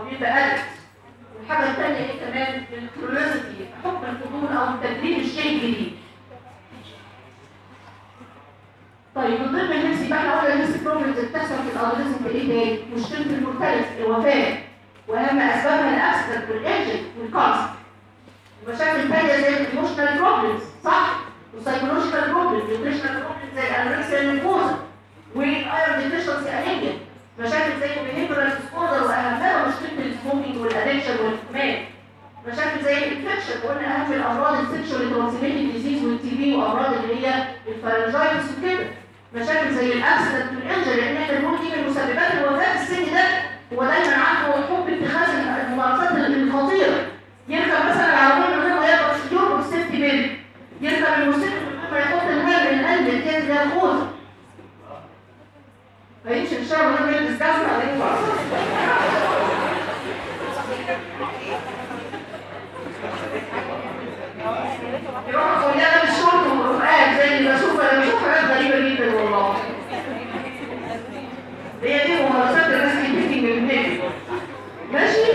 بيبقى ادكت والحاجه الثانيه ايه كمان الكيوريوسيتي حب الفضول او تدريب الشيء الجديد طيب من ضمن النفس يبقى احنا قلنا النفس بروبلمز اللي بتحصل في الادوليسنت ايه تاني؟ مشكله المورتاليتي الوفاه واهم اسبابها الاكسيدنت والايجنت والكانسر المشاكل الثانيه زي الايموشنال بروبلمز صح؟ والسايكولوجيكال بروبلمز والنيوتريشنال بروبلمز زي الانوركسيا والنيفوزا والايرون ديفيشنسي انيميا مشاكل زي البيهيفيرال ديسوردر واهمها مشكله السموكينج والادكشن والادمان مشاكل زي الانفكشن قلنا اهم الامراض السكشوال ترانسميتد ديزيز والتي بي وامراض اللي هي الفارنجايتس وكده مشاكل زي الاكسيدنت والانجري لان احنا بنقول دي من مسببات الوفاه في السن ده هو دايما عنده حب اتخاذ الممارسات الخطيره يركب مثلا العربيه من غير ما يربط يربط السيفتي بيلت يركب الموتوسيكل من غير ما يحط الماء من القلب الكاس ده الخوذه هيمشي في الشارع من غير ما يلبس جزمه عليه يروح يقول لي انا مش شرط ويروح قاعد زي اللي بشوف انا بشوف حاجات غريبه جدا والله هي دي ممارسات الناس اللي بتيجي من النادي ماشي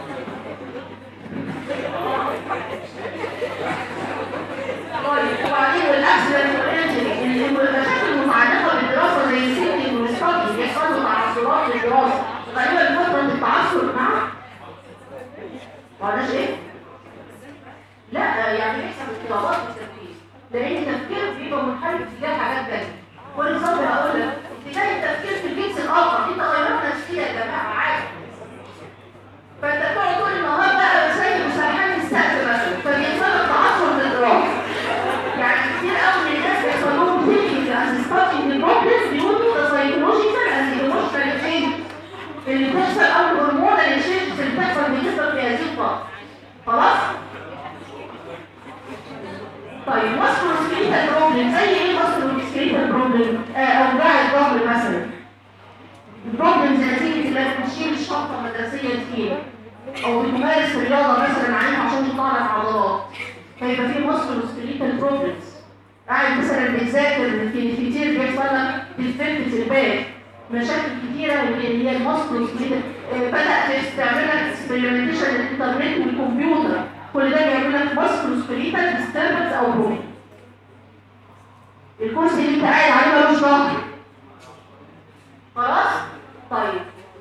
طيب وبعدين والاكسيدنت والانجري المشاكل المتعلقه بالدراسه زي السيفتي والستادي بيحصلوا تعثرات في الدراسه غالبا فتره التعثر مع معلش ايه؟ لا يعني بيحصل اضطرابات في التفكير لان التفكير بيبقى منحرف تجاه حاجات تانية ولذلك هقول لك اتجاه التفكير في الجنس الاخر دي تغيرات نفسيه يا جماعه عادي فانت تقعد طول النهار بقى زي مسرحان السقف مثلا فبيحصل لك تعثر في الدراسه يعني كتير قوي من الناس بيحصل لهم ثينكينج از ستارتنج البروبلمز بيقولوا ده سايكولوجيكال اند ايموشنال تشينج اللي بتحصل او الهرمونال تشينج اللي بتحصل بالنسبه في هذه الفتره خلاص؟ طيب ماسكولوسكريتال بروبلم زي ايه ماسكولوسكريتال بروبلم اوجاع الظهر مثلا البروبلمز نتيجه انك بتشيل شنطه مدرسيه تقيله او بتمارس رياضه مثلا عليها عشان تطلع لك عضلات فيبقى في ماسكولوسكريتال بروبلمز قاعد مثلا بتذاكر في كتير بيحصل لك ديفكت في البال مشاكل كتيره اللي هي الماسكولوسكريتال بدات تعمل لك اكسبيرمنتيشن الانترنت والكمبيوتر كل ده بيعمل لك ماسكولوسكريتال ديستربنس او بروبلم الكرسي اللي انت قاعد عليه ملوش ظهر خلاص طيب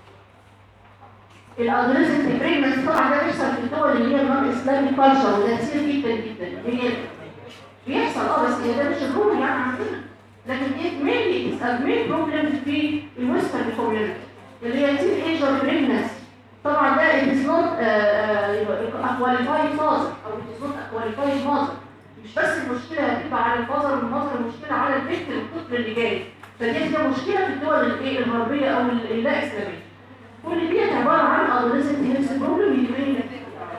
الادريسنت بريجننس طبعا ده بيحصل في الدول اللي هي النون اسلامي كلتشر وده كتير جدا جدا هي بيحصل اه بس هي ده مش الرول يعني عندنا لكن it mainly is a main problem في الويسترن كوميونتي اللي هي تين ايجر بريجننس طبعا ده it is not a qualified father او it is not a qualified mother مش بس المشكلة هتبقى على الفازر والمصر المشكلة على البنت الطفل اللي جاي فدي هتبقى مشكلة في الدول الايه الغربية او اللا اسلامية كل دي عبارة عن adolescent health problem يبين لك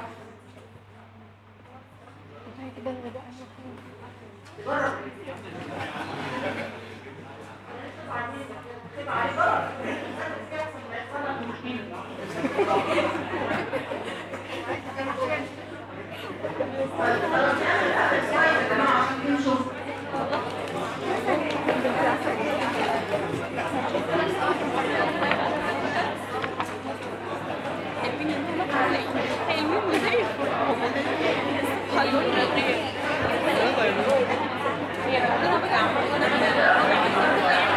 حلوين زي الفل حلوين رقيق هي ربنا بقى عمال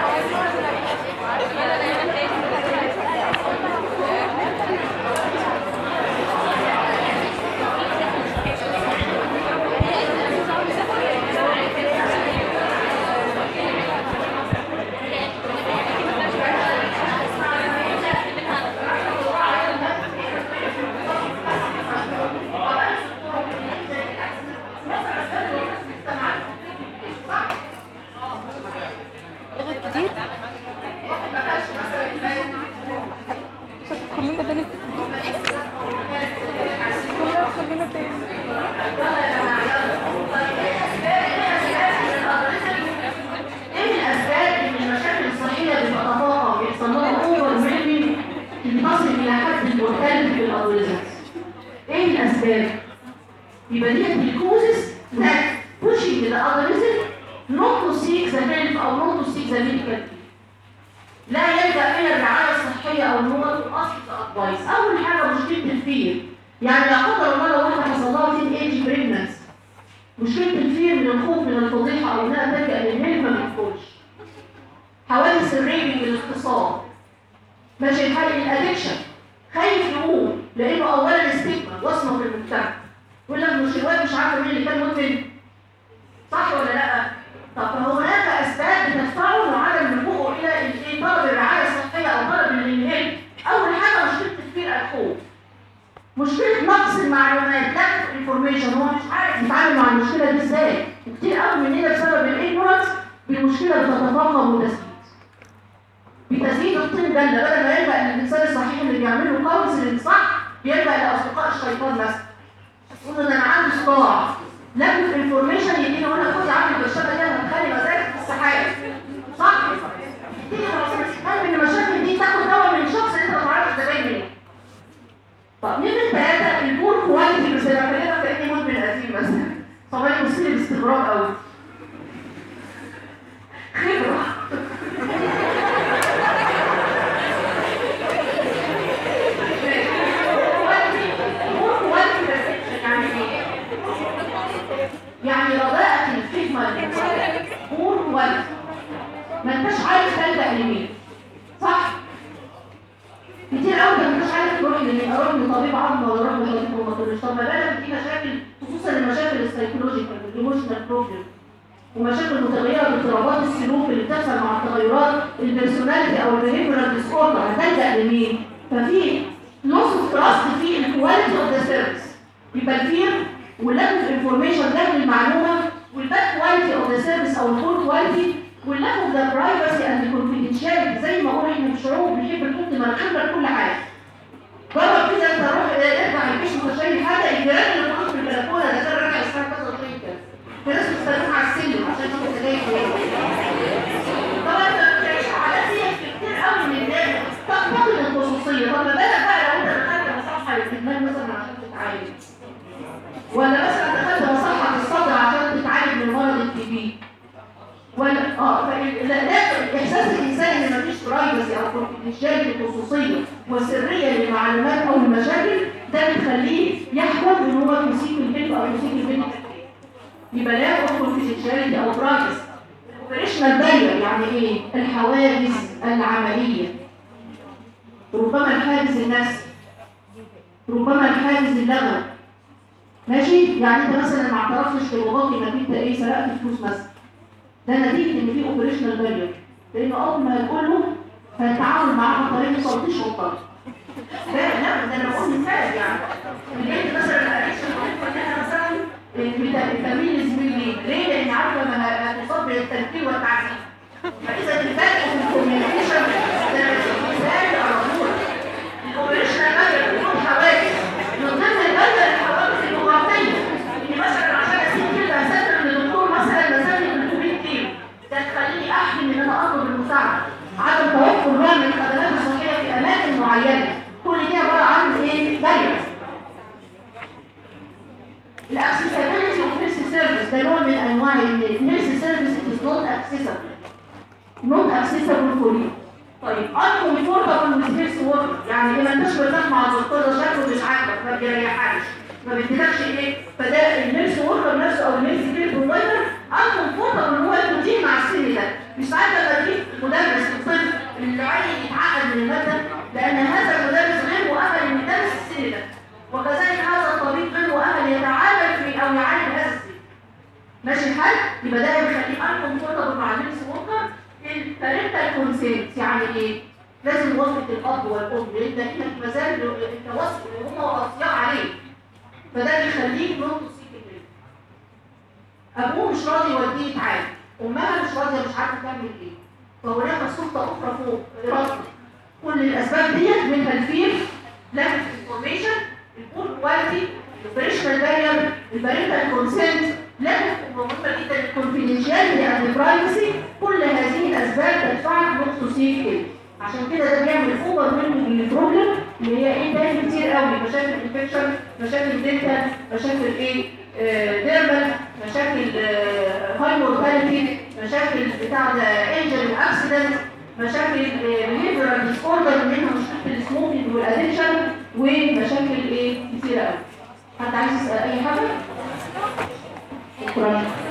لغة كتير كلنا بنت كلنا كلنا تاني ايه الاسباب ان المشاكل الصحيه بتتفاقم ويحصل لها اوفر ميلينج تصل الى حد المورتاليتي في الادوليسنس ايه الاسباب يبقى دي الكوزز that pushing the adolescent not to seek the help او not to seek the medical care. لا يلجا الى الرعايه الصحيه الصحيه او النقط الاصل كويس اول حاجه مشكله الفير يعني لا قدر الله لو واحده حصل لها تين ايج بريجننس مشكله الفير من الخوف من الفضيحه او انها تلجا للميل ما بتدخلش حوادث الريبنج الاغتصاب ماشي الحال الادكشن خايف يقوم لانه اولا ستيغما وصمه في المجتمع يقول لك مش الواد مش عارفه مين اللي كان مدمن صح ولا لا؟ طب فهناك اسباب بتدفعه لعدم لجوءه الى إيه؟ طلب الرعايه الصحيه او طلب الانهيل اول حاجه مشكله تفكير الخوف مشكله نقص المعلومات lack انفورميشن هو مش عارف يتعامل مع المشكله دي ازاي وكتير قوي مننا بسبب الايجنورنس بالمشكله بتتفاقم وتزيد بتزيد الطين بله بدل ما يلجا للانسان الصحيح اللي بيعمل له كونسلنج صح بيلجا لاصدقاء الشيطان مثلا يقول له ده انا عندي صداع لكن الانفورميشن يديني وانا خد عامل بالشبه دي انا هتخلي مزاجك في السحاب صح؟ تيجي خلاص تتكلم ان المشاكل دي تاخد دواء من شخص انت ما تعرفش ده جاي منين طب نمرة ثلاثة البور كواليتي بس انا بكلمك كاني مدمن قديم مثلا طب انا بص لي باستغراب قوي خبرة البور كواليتي perception يعني ايه؟ يعني رضاءة الخدمة بور كواليتي ما انتش عارف تلجأ لمين صح؟ كتير قوي ما انتش عارف تروح لمين اروح لطبيب عظمه ولا اروح لطبيب روماتولوجي طب ما بالك في مشاكل خصوصا المشاكل السيكولوجيكال الايموشنال بروبلم ومشاكل متغيره باضطرابات السلوك اللي بتحصل مع التغيرات البيرسوناليتي او البيهيفيرال ديس اوردر هتلجأ لمين؟ ففي لوس اوف تراست في الكواليتي اوف ذا سيرفيس يبقى الفير واللاك اوف انفورميشن ده المعلومه والباد كواليتي اوف ذا سيرفيس او الفول كواليتي واللاك اوف ذا برايفسي اند كونفيدنشاليتي زي ما قلنا احنا في شعوب بنحب نحط مناخيرنا لكل حاجه جرب كده انت روح ارجع البيت متشيل حاجه الجيران اللي بتقول في البلكونه ده كان راجع الساعه كذا وشيء كده في ناس بتستخدمها على السلم عشان تاخد سجاير طبعا انت بتعيش حالات دي كتير قوي من الناس تفقد الخصوصيه طب ما بالك بقى لو انت دخلت مصحه للادمان مثلا عشان تتعالج ولا مثلا دخلت مصحه الصدر عشان تتعالج من مرض التي بي ولا اه فال- لا لا احساس الانسان ان مفيش برايفسي او كونفيدنشاليتي خصوصيه وسريه للمعلومات او المشاكل ده بيخليه يحكم ان هو يسيب البنت او يسيب البنت يبقى لا كونفيدنشاليتي او برايفسي اوبريشنال بارير يعني ايه الحواجز العمليه ربما الحاجز النفسي ربما الحاجز اللغوي ماشي يعني انت مثلا ما اعترفتش لباباك انك انت ايه سرقت فلوس مثلا ده نتيجه ان في اوبريشنال بارير لانه اول ما هتقول له هتتعامل معاه عن طريق صوتي شرطه لا لا ده انا بقول مثال يعني البنت مثلا ما قالتش انها مثلا بتميل زميلي ليه؟ لان عارفه ما هتصاب بالتنكيل والتعذيب فاذا الفرق في الكوميونيكيشن ده مثال على طول الاوبريشنال بارير بيكون حواجز من ضمن البارير الحواجز اللغويه ان مثلا عشان اسيب كده اسافر لدكتور مثلا مسافه 300 كيلو ده تخليني احلم ان انا اطلب المساعده عدم توفر بقى من الخدمات الصحيه في اماكن معينه كل دي عباره عن ايه؟ بارير الاكسسبيلتي اوف نيرس سيرفيس ده نوع من انواع النيرس سيرفيس از نوت اكسسبل نوت اكسسبل فور يو طيب uncomfortable with nurse work يعني ايه ما انتش مرتاح مع الدكتور ده شكله مش عاجبك ما بيريحكش ما بيديلكش ايه فده النيرس وركر نفسه او النيرس كير بروفايدر uncomfortable ان هو يكون مع السن ده مش ساعات لما تجيب مدرس الطفل اللي عايز يتعقد من الماده لان هذا المدرس غير مؤهل ان يدرس السن ده وكذلك هذا الطبيب غير مؤهل يتعامل في او يعالج هذا السن ماشي الحال يبقى ده بيخليه uncomfortable مع النيرس وركر البارنتال كونسنت يعني ايه؟ لازم موافقه الاب والام لان ده هنا في مازال التواصل اللي هم اصياء عليه فده بيخليك نوت سيك ابوه مش راضي يوديه يتعالج امها مش راضيه مش عارفه تعمل ايه فهناك سلطه اخرى فوق ارادته كل الاسباب ديت منها الفير لاك انفورميشن البور كواليتي البريشنال بارير البارنتال كونسنت لاك مهمه جدا الكونفيدنشاليتي اند برايفسي كل هذه الاسباب تدفعك نقطه سيف كده عشان كده ده بيعمل اوفر من البروبلم اللي هي ايه تاني كتير قوي مشاكل انفكشن مشاكل دنتال مشاكل ايه آه ديرمال مشاكل آه هاي مورتاليتي مشاكل بتاع انجل اكسيدنت مشاكل بيهيفيرال ديس اوردر منها مش والادكشن ومشاكل ايه كتيره قوي حد عايز يسال اي حاجه شكرا